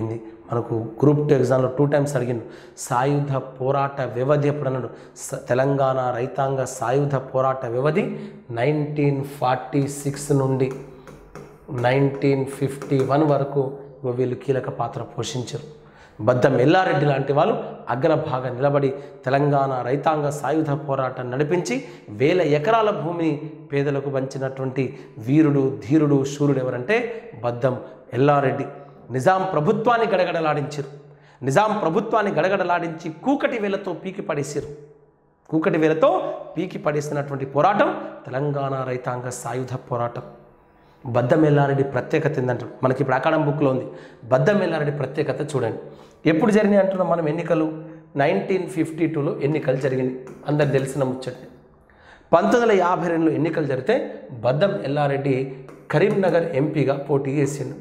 Speaker 1: మనకు గ్రూప్ టూ ఎగ్జామ్లో టూ టైమ్స్ అడిగిండు సాయుధ పోరాట వ్యవధి ఎప్పుడు అన్నాడు స- తెలంగాణ రైతాంగ సాయుధ పోరాట వ్యవధి నైన్టీన్ ఫార్టీ సిక్స్ నుండి నైన్టీన్ ఫిఫ్టీ వన్ వరకు ఇగో వీళ్ళు కీలక పాత్ర పోషించారు బద్దం ఎల్లారెడ్డి లాంటి వాళ్ళు అగ్రభాగ నిలబడి తెలంగాణ రైతాంగ సాయుధ పోరాటం నడిపించి వేల ఎకరాల భూమిని పేదలకు పంచినటువంటి వీరుడు ధీరుడు శూరుడు ఎవరంటే బద్దం ఎల్లారెడ్డి నిజాం ప్రభుత్వాన్ని గడగడలాడించారు నిజాం ప్రభుత్వాన్ని గడగడలాడించి కూకటి వేలతో పీకి పడేసారు కూకటి వేలతో పీకి పడేసినటువంటి పోరాటం తెలంగాణ రైతాంగ సాయుధ పోరాటం బద్దమెల్లారెడ్డి ప్రత్యేకత ఏంటంటారు మనకి ఇప్పుడు అకాడం బుక్లో ఉంది బద్దమెల్లారెడ్డి ప్రత్యేకత చూడండి ఎప్పుడు జరిగినాయి అంటున్నాం మనం ఎన్నికలు నైన్టీన్ ఫిఫ్టీ టూలో ఎన్నికలు జరిగినాయి అందరు తెలిసిన ముచ్చట్ని పంతొమ్మిది వందల యాభై రెండులో ఎన్నికలు జరిగితే బద్దం ఎల్లారెడ్డి కరీంనగర్ ఎంపీగా పోటీ చేసిండు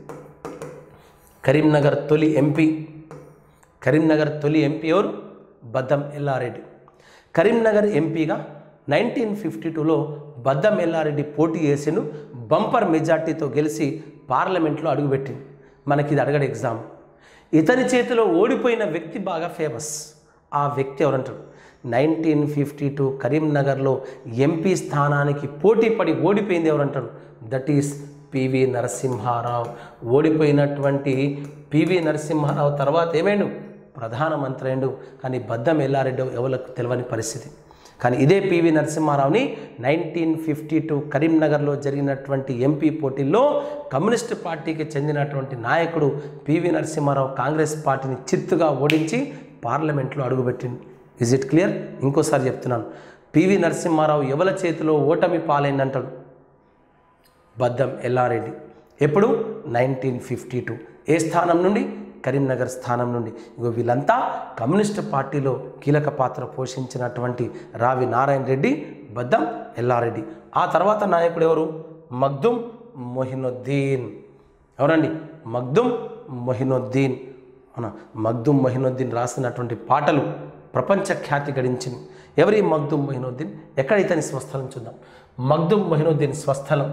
Speaker 1: కరీంనగర్ తొలి ఎంపీ కరీంనగర్ తొలి ఎంపీ ఎవరు బద్దం ఎల్లారెడ్డి కరీంనగర్ ఎంపీగా నైన్టీన్ ఫిఫ్టీ టూలో బద్దం ఎల్లారెడ్డి పోటీ చేసిండు బంపర్ మెజార్టీతో గెలిచి పార్లమెంట్లో అడుగుపెట్టింది మనకి ఇది అడగడు ఎగ్జామ్ ఇతని చేతిలో ఓడిపోయిన వ్యక్తి బాగా ఫేమస్ ఆ వ్యక్తి ఎవరంటారు నైన్టీన్ ఫిఫ్టీ టూ కరీంనగర్లో ఎంపీ స్థానానికి పోటీ పడి ఓడిపోయింది ఎవరంటారు దట్ ఈస్ పివి నరసింహారావు ఓడిపోయినటువంటి పివి నరసింహారావు తర్వాత ఏమైండు ప్రధానమంత్రి అయిండు కానీ బద్దం ఎల్లారెడ్డి ఎవరికి తెలియని పరిస్థితి కానీ ఇదే పివి నరసింహారావుని నైన్టీన్ ఫిఫ్టీ టూ కరీంనగర్లో జరిగినటువంటి ఎంపీ పోటీల్లో కమ్యూనిస్ట్ పార్టీకి చెందినటువంటి నాయకుడు పివి నరసింహారావు కాంగ్రెస్ పార్టీని చిత్తుగా ఓడించి పార్లమెంట్లో అడుగుపెట్టింది ఇజ్ ఇట్ క్లియర్ ఇంకోసారి చెప్తున్నాను పివి నరసింహారావు ఎవల చేతిలో ఓటమి పాలైందంటాడు బద్దం ఎల్లారెడ్డి ఎప్పుడు నైన్టీన్ ఫిఫ్టీ టూ ఏ స్థానం నుండి కరీంనగర్ స్థానం నుండి ఇగో వీళ్ళంతా కమ్యూనిస్ట్ పార్టీలో కీలక పాత్ర పోషించినటువంటి రావి నారాయణ రెడ్డి బద్దం ఎల్లారెడ్డి ఆ తర్వాత నాయకుడు ఎవరు మగ్దుమ్ మొహినుద్దీన్ ఎవరండి మగ్దుమ్ మొహినుద్దీన్ అవునా మగ్దుమ్ మొహినుద్దీన్ రాసినటువంటి పాటలు ప్రపంచ ఖ్యాతి గడించింది ఎవరి మగ్దుమ్ మొహినుద్దీన్ ఎక్కడ ఇతని స్వస్థలం చూద్దాం మగ్దుమ్ మొహినుద్దీన్ స్వస్థలం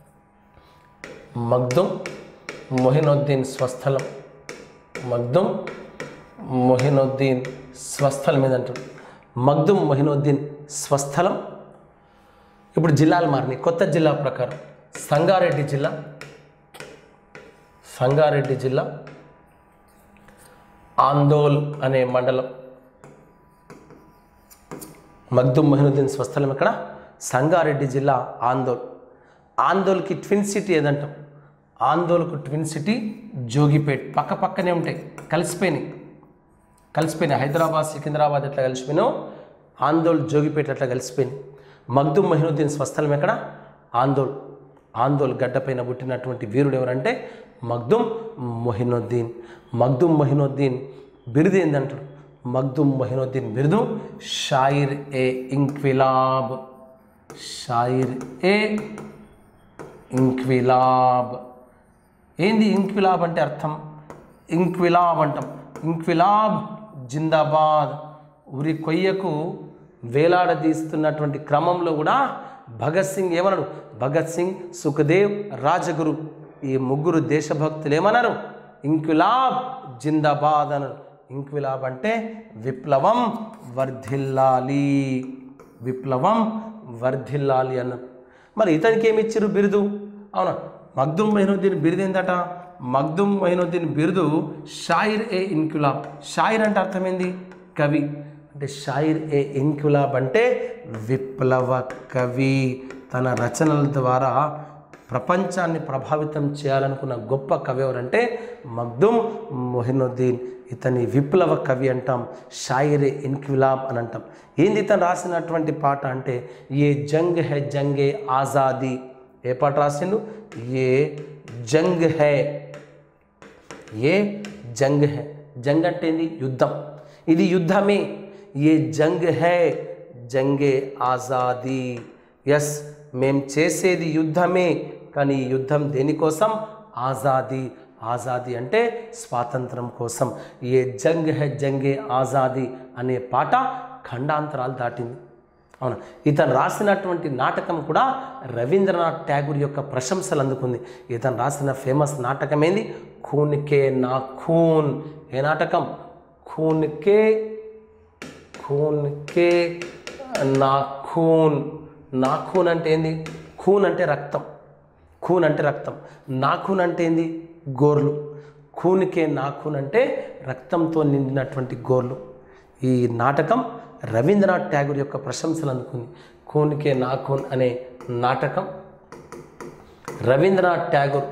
Speaker 1: మగ్దుమ్ మొహినుద్దీన్ స్వస్థలం మగ్దుమ్ మొహినుద్దీన్ స్వస్థలం మీద అంటాడు మగ్దుమ్ మొహినుద్దీన్ స్వస్థలం ఇప్పుడు జిల్లాలు మారినాయి కొత్త జిల్లా ప్రకారం సంగారెడ్డి జిల్లా సంగారెడ్డి జిల్లా ఆందోల్ అనే మండలం మగ్దుమ్ మొహినుద్దీన్ స్వస్థలం ఇక్కడ సంగారెడ్డి జిల్లా ఆందోల్ ఆందోల్కి ట్విన్ సిటీ ఏదంటాం ఆందోల్కు ట్విన్ సిటీ జోగిపేట్ పక్క పక్కనే ఉంటాయి కలిసిపోయినాయి కలిసిపోయినాయి హైదరాబాద్ సికింద్రాబాద్ ఎట్లా కలిసిపోయినావు ఆందోళ్ జోగిపేట ఎట్లా కలిసిపోయినాయి మగ్దుమ్ మొహినుద్దీన్ స్వస్థలం ఎక్కడ ఆందోళ్ ఆందోళ్ గడ్డపైన పుట్టినటువంటి వీరుడు ఎవరంటే మగ్దుమ్ మొహినుద్దీన్ మగ్దుమ్ మొహినుద్దీన్ బిరుదు ఏందంటాడు మగ్దుమ్ మొహినుద్దీన్ బిరుదు షాయిర్ ఏ ఇంక్విలాబ్ షాయిర్ ఏ ఇంక్విలాబ్ ఏంది ఇంక్విలాబ్ అంటే అర్థం ఇంక్విలాబ్ అంటాం ఇంక్విలాబ్ జిందాబాద్ ఉరి కొయ్యకు వేలాడదీస్తున్నటువంటి క్రమంలో కూడా భగత్ సింగ్ ఏమన్నాడు భగత్ సింగ్ సుఖదేవ్ రాజగురు ఈ ముగ్గురు దేశభక్తులు ఏమన్నారు ఇంక్విలాబ్ జిందాబాద్ అన్నారు ఇంక్విలాబ్ అంటే విప్లవం వర్ధిల్లాలి విప్లవం వర్ధిల్లాలి అన్నారు మరి ఇతనికి ఏమి ఇచ్చారు బిరుదు అవునా మగ్దుమ్ మొహినుద్దీన్ బిరుదు ఏందట మగ్దుమ్ మొహినుద్దీన్ బిరుదు షాయిర్ ఏ ఇన్క్యులాబ్ షాయిర్ అంటే అర్థమైంది కవి అంటే షాయిర్ ఏ ఇన్క్యులాబ్ అంటే విప్లవ కవి తన రచనల ద్వారా ప్రపంచాన్ని ప్రభావితం చేయాలనుకున్న గొప్ప కవి ఎవరంటే మగ్దుమ్ మొహినుద్దీన్ ఇతని విప్లవ కవి అంటాం షాయిర్ ఇన్క్విలాబ్ అని అంటాం ఏంది ఇతను రాసినటువంటి పాట అంటే ఏ జంగ్ హై జంగే ఆజాదీ ఏ పాట రాసిండు ఏ జంగ్ హై ఏ జంగ్ హై జంగ్ అంటే ఏంది యుద్ధం ఇది యుద్ధమే ఏ జంగ్ హై జంగే ఆజాదీ ఎస్ మేం చేసేది యుద్ధమే కానీ ఈ యుద్ధం దేనికోసం ఆజాదీ ఆజాదీ అంటే స్వాతంత్రం కోసం ఏ జంగ్ హై జంగే ఆజాదీ అనే పాట ఖండాంతరాలు దాటింది అవును ఇతను రాసినటువంటి నాటకం కూడా రవీంద్రనాథ్ ట్యాగూర్ యొక్క ప్రశంసలు అందుకుంది ఇతను రాసిన ఫేమస్ నాటకం ఏంది ఖూన్కే నా ఖూన్ ఏ నాటకం ఖూన్కే ఖూన్కే నాఖూన్ నాఖూన్ అంటే ఏంది ఖూన్ అంటే రక్తం ఖూన్ అంటే రక్తం నాఖూన్ అంటే ఏంది గోర్లు ఖూన్కే నాఖూన్ అంటే రక్తంతో నిండినటువంటి గోర్లు ఈ నాటకం రవీంద్రనాథ్ ట్యాగూర్ యొక్క ప్రశంసలు అందుకుంది ఖూన్కే నాఖూన్ అనే నాటకం రవీంద్రనాథ్ ట్యాగూర్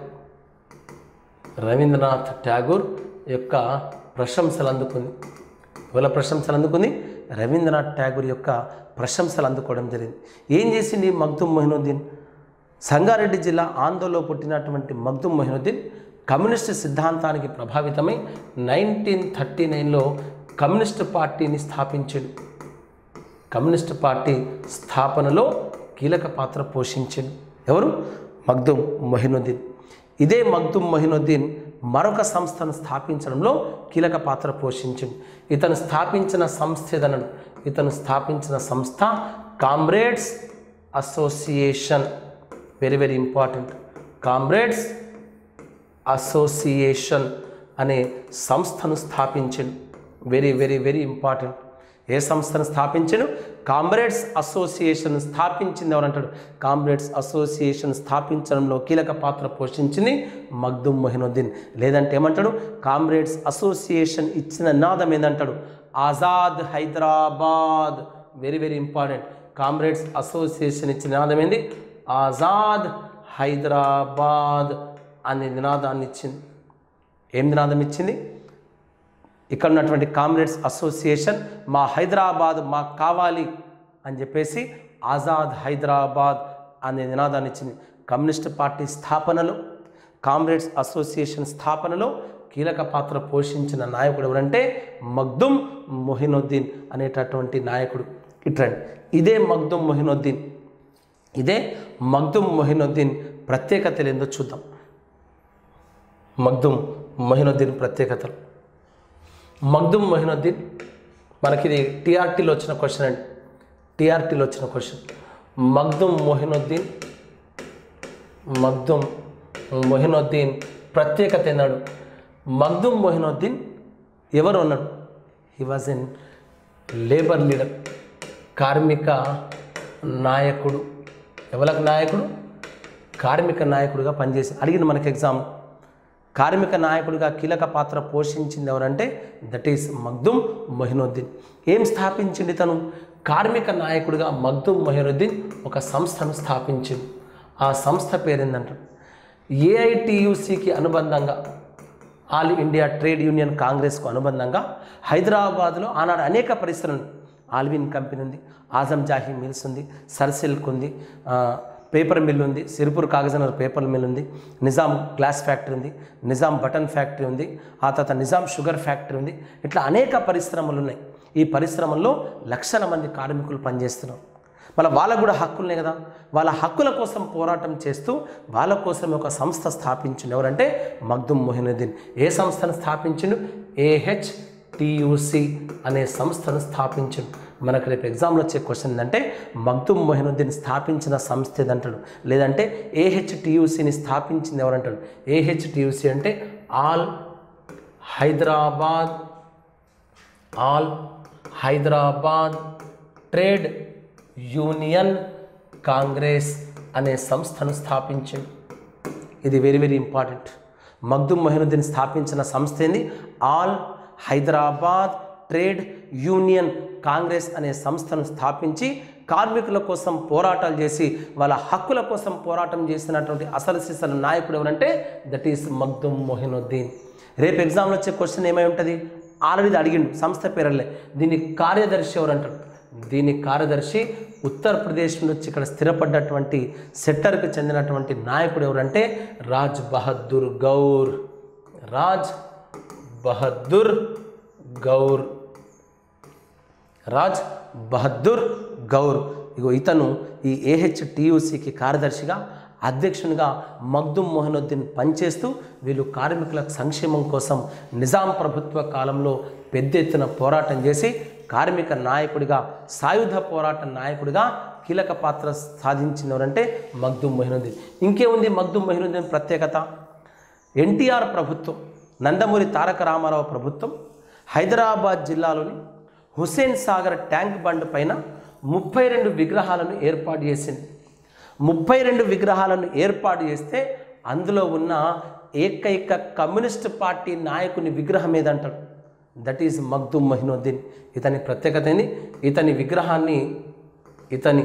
Speaker 1: రవీంద్రనాథ్ ట్యాగూర్ యొక్క ప్రశంసలు అందుకుంది ఎవరి ప్రశంసలు అందుకుంది రవీంద్రనాథ్ ట్యాగూర్ యొక్క ప్రశంసలు అందుకోవడం జరిగింది ఏం చేసింది మగ్దుమ్ మొహినుద్దీన్ సంగారెడ్డి జిల్లా ఆందోళనలో పుట్టినటువంటి మగ్దుమ్ మొహినుద్దీన్ కమ్యూనిస్టు సిద్ధాంతానికి ప్రభావితమై నైన్టీన్ థర్టీ నైన్లో కమ్యూనిస్టు పార్టీని స్థాపించాడు కమ్యూనిస్ట్ పార్టీ స్థాపనలో కీలక పాత్ర పోషించింది ఎవరు మగ్దుమ్ మొహినుద్దీన్ ఇదే మగ్దుమ్ మొహినుద్దీన్ మరొక సంస్థను స్థాపించడంలో కీలక పాత్ర పోషించింది ఇతను స్థాపించిన సంస్థ ఏదనను ఇతను స్థాపించిన సంస్థ comrades association very very important comrades association అనే సంస్థను స్థాపించను వెరీ వెరీ వెరీ ఇంపార్టెంట్ ఏ సంస్థను స్థాపించను కామ్రేడ్స్ అసోసియేషన్ స్థాపించింది ఎవరంటాడు కామ్రేడ్స్ అసోసియేషన్ స్థాపించడంలో కీలక పాత్ర పోషించింది మగ్దుమ్ మొహినుద్దీన్ లేదంటే ఏమంటాడు కామ్రేడ్స్ అసోసియేషన్ ఇచ్చిన నినాదం ఏందంటాడు ఆజాద్ Hyderabad very very important comrades association ఇచ్చిన నినాదం ఏంది ఆజాద్ హైదరాబాద్ అనే నినాదాన్ని ఇచ్చింది ఏం నినాదం ఇచ్చింది ఇక్కడ ఉన్నటువంటి కామ్రేడ్స్ అసోసియేషన్ మా హైదరాబాద్ మాకు కావాలి అని చెప్పేసి ఆజాద్ హైదరాబాద్ అనే నినాదాన్ని ఇచ్చింది కమ్యూనిస్ట్ పార్టీ స్థాపనలో కామ్రేడ్స్ అసోసియేషన్ స్థాపనలో కీలక పాత్ర పోషించిన నాయకుడు ఎవరంటే మగ్దుమ్ మొహినుద్దీన్ అనేటటువంటి నాయకుడు ఇట్రండి ఇదే మగ్దుమ్ మొహినుద్దీన్ ఇదే మగ్దుమ్ మొహినుద్దీన్ ప్రత్యేకతలు ఏందో చూద్దాం మగ్దుమ్ మొహినుద్దీన్ ప్రత్యేకతలు మగ్దుమ్ మొహినుద్దీన్ మనకి ఇది టీఆర్టీలో వచ్చిన క్వశ్చన్ అండి టీఆర్టీలో వచ్చిన క్వశ్చన్ మగ్దుమ్ మొహినుద్దీన్ మగ్దుమ్ మొహినుద్దీన్ ప్రత్యేకత ఎన్నాడు మగ్దుమ్ మొహినుద్దీన్ ఎవరు అన్నాడు he was an labour leader కార్మిక నాయకుడు ఎవరికి నాయకుడు కార్మిక నాయకుడిగా పనిచేసి అడిగింది మనకి ఎగ్జామ్ కార్మిక నాయకుడిగా కీలక పాత్ర పోషించింది ఎవరంటే దట్ ఈస్ మగ్దుమ్ మొహినుద్దీన్ ఏం స్థాపించింది తను కార్మిక నాయకుడిగా మగ్దుమ్ మొహినుద్దీన్ ఒక సంస్థను స్థాపించింది ఆ సంస్థ పేరేందంట ఏఐటియుసికి అనుబంధంగా ఆల్ ఇండియా ట్రేడ్ యూనియన్ కాంగ్రెస్కు అనుబంధంగా హైదరాబాద్లో ఆనాడు అనేక పరిశ్రమలు ఆల్విన్ కంపెనీ ఉంది ఆజం జాహీ మిల్స్ ఉంది సర్సిల్క్ ఉంది ఆ, పేపర్ మిల్ ఉంది సిరిపూర్ కాగజనగర్ పేపర్ మిల్ ఉంది నిజాం గ్లాస్ ఫ్యాక్టరీ ఉంది నిజాం బటన్ ఫ్యాక్టరీ ఉంది ఆ తర్వాత నిజాం షుగర్ ఫ్యాక్టరీ ఉంది ఇట్లా అనేక పరిశ్రమలు ఉన్నాయి ఈ పరిశ్రమల్లో లక్షల మంది కార్మికులు పనిచేస్తున్నారు మళ్ళీ వాళ్ళకు కూడా హక్కులున్నాయి కదా వాళ్ళ హక్కుల కోసం పోరాటం చేస్తూ వాళ్ళ కోసం ఒక సంస్థ స్థాపించిండు ఎవరంటే మగ్దుమ్ మొహినుద్దీన్ ఏ సంస్థను స్థాపించిండు ఏహెచ్ టియుసి అనే సంస్థను స్థాపించిండు మనకు రేపు ఎగ్జామ్లో వచ్చే క్వశ్చన్ ఏంటంటే మగ్దుమ్ మొహినుద్దీన్ స్థాపించిన సంస్థ ఏదంటాడు లేదంటే ఏహెచ్ టియుసిని స్థాపించింది ఎవరంటాడు ఏహెచ్ టియుసి అంటే all Hyderabad all Hyderabad trade union congress అనే సంస్థను స్థాపించింది ఇది very very important Makhdoom Mohiuddin స్థాపించిన సంస్థ ఏంది all Hyderabad trade union congress అనే సంస్థను స్థాపించి కార్మికుల కోసం పోరాటాలు చేసి వాళ్ళ హక్కుల కోసం పోరాటం చేసినటువంటి అసలు సిసలు నాయకుడు ఎవరంటే దట్ ఈస్ మగ్దుమ్ మొహినుద్దీన్ రేపు ఎగ్జామ్లో వచ్చే క్వశ్చన్ ఏమై ఉంటుంది ఆల్రెడీ అడిగిండు సంస్థ పేరల్లే దీని కార్యదర్శి ఎవరంటాడు దీని కార్యదర్శి ఉత్తరప్రదేశ్ నుంచి ఇక్కడ స్థిరపడ్డటువంటి సెట్టర్కి చెందినటువంటి నాయకుడు ఎవరంటే రాజ్ బహదూర్ గౌర్ రాజ్ బహదూర్ గౌర్ రాజ్ బహదూర్ గౌర్ ఇగో ఇతను ఈ ఏహెచ్ టీయూసీకి కార్యదర్శిగా అధ్యక్షునిగా మగ్దుమ్ మొహినుద్దీన్ పనిచేస్తూ వీళ్ళు కార్మికుల సంక్షేమం కోసం నిజాం ప్రభుత్వ కాలంలో పెద్ద ఎత్తున పోరాటం చేసి కార్మిక నాయకుడిగా సాయుధ పోరాట నాయకుడిగా కీలక పాత్ర సాధించినవరంటే మగ్దుమ్ మొహినుద్దీన్ ఇంకేముంది మగ్దుమ్ మొహినుద్దీన్ ప్రత్యేకత ఎన్టీఆర్ ప్రభుత్వం నందమూరి తారక రామారావు ప్రభుత్వం హైదరాబాద్ జిల్లాలోని హుస్సేన్ సాగర్ ట్యాంక్ బండ్ పైన ముప్పై రెండు విగ్రహాలను ఏర్పాటు చేసింది ముప్పై రెండు విగ్రహాలను ఏర్పాటు చేస్తే అందులో ఉన్న ఏకైక కమ్యూనిస్ట్ పార్టీ నాయకుని విగ్రహం ఏదంటాడు దట్ ఈజ్ మగ్దుమ్ మహినుద్దీన్ ఇతని ప్రత్యేకత ఏంది ఇతని విగ్రహాన్ని ఇతని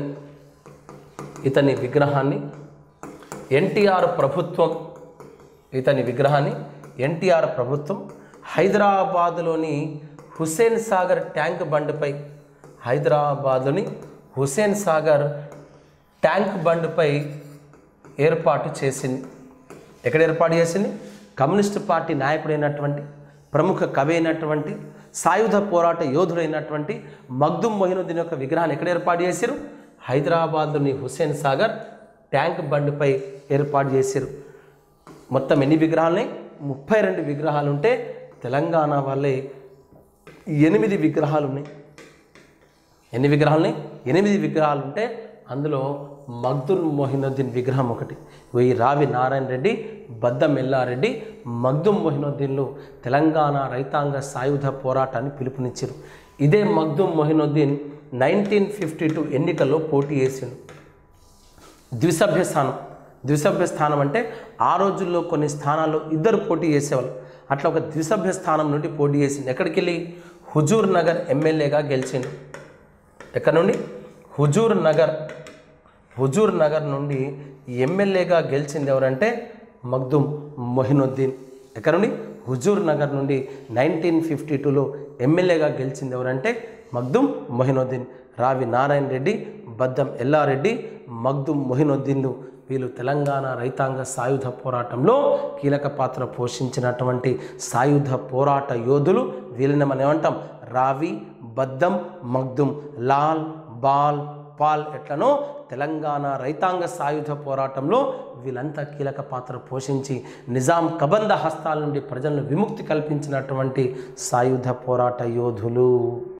Speaker 1: ఇతని విగ్రహాన్ని ఎన్టీఆర్ ప్రభుత్వం ఇతని విగ్రహాన్ని ఎన్టీఆర్ ప్రభుత్వం హైదరాబాదులోని హుస్సేన్ సాగర్ ట్యాంక్ బండ్పై హైదరాబాద్లోని హుస్సేన్ సాగర్ ట్యాంక్ బండ్పై ఏర్పాటు చేసింది ఎక్కడ ఏర్పాటు చేసింది కమ్యూనిస్ట్ పార్టీ నాయకుడైనటువంటి ప్రముఖ కవి అయినటువంటి సాయుధ పోరాట యోధుడైనటువంటి మగ్దుమ్ మొహినుద్దీన్ యొక్క విగ్రహాన్ని ఎక్కడ ఏర్పాటు చేశారు హైదరాబాద్లోని హుస్సేన్ సాగర్ ట్యాంక్ బండ్పై ఏర్పాటు చేశారు మొత్తం ఎన్ని విగ్రహాలున్నాయి ముప్పై రెండు విగ్రహాలు ఉంటే తెలంగాణ వాళ్ళే ఎనిమిది విగ్రహాలు ఉన్నాయి ఎన్ని విగ్రహాలని ఎనిమిది విగ్రహాలు ఉంటే అందులో మగ్దుల్ మొహినుద్దీన్ విగ్రహం ఒకటి ఈ రావి నారాయణ రెడ్డి బద్దం ఎల్లారెడ్డి మగ్దుమ్ మొహినుద్దీన్లు తెలంగాణ రైతాంగ సాయుధ పోరాటాన్ని పిలుపునిచ్చారు ఇదే Makhdoom Mohiuddin nineteen fifty two ఎన్నికల్లో పోటీ చేసిండు ద్విసభ్య స్థానం ద్విసభ్య స్థానం అంటే ఆ రోజుల్లో కొన్ని స్థానాల్లో ఇద్దరు పోటీ చేసేవాళ్ళు అట్లా ఒక ద్విసభ్య స్థానం నుండి పోటీ చేసింది ఎక్కడికి వెళ్ళి హుజూర్ నగర్ ఎమ్మెల్యేగా గెలిచిండు ఎక్కడ నుండి హుజూర్ నగర్ హుజూర్ నగర్ నుండి ఎమ్మెల్యేగా గెలిచింది ఎవరంటే మగ్దుమ్ మొహినుద్దీన్ ఎక్కడ నుండి హుజూర్ నగర్ నుండి నైన్టీన్ ఫిఫ్టీ టూలో ఎమ్మెల్యేగా గెలిచింది ఎవరంటే మగ్దుమ్ మొహినుద్దీన్ రావి నారాయణ రెడ్డి బద్దం ఎల్లారెడ్డి మగ్దుమ్ మొహినుద్దీన్లు వీళ్ళు తెలంగాణ రైతాంగ సాయుధ పోరాటంలో కీలక పాత్ర పోషించినటువంటి సాయుధ పోరాట యోధులు వీళ్ళని మనం ఏమంటాం రావి బద్దం మగ్దుమ్ లాల్ బాల్ పాల్ ఎట్లనో తెలంగాణ రైతాంగ సాయుధ పోరాటంలో వీళ్ళంతా కీలక పాత్ర పోషించి నిజాం కబంధ హస్తాల నుండి ప్రజలను విముక్తి కల్పించినటువంటి సాయుధ పోరాట యోధులు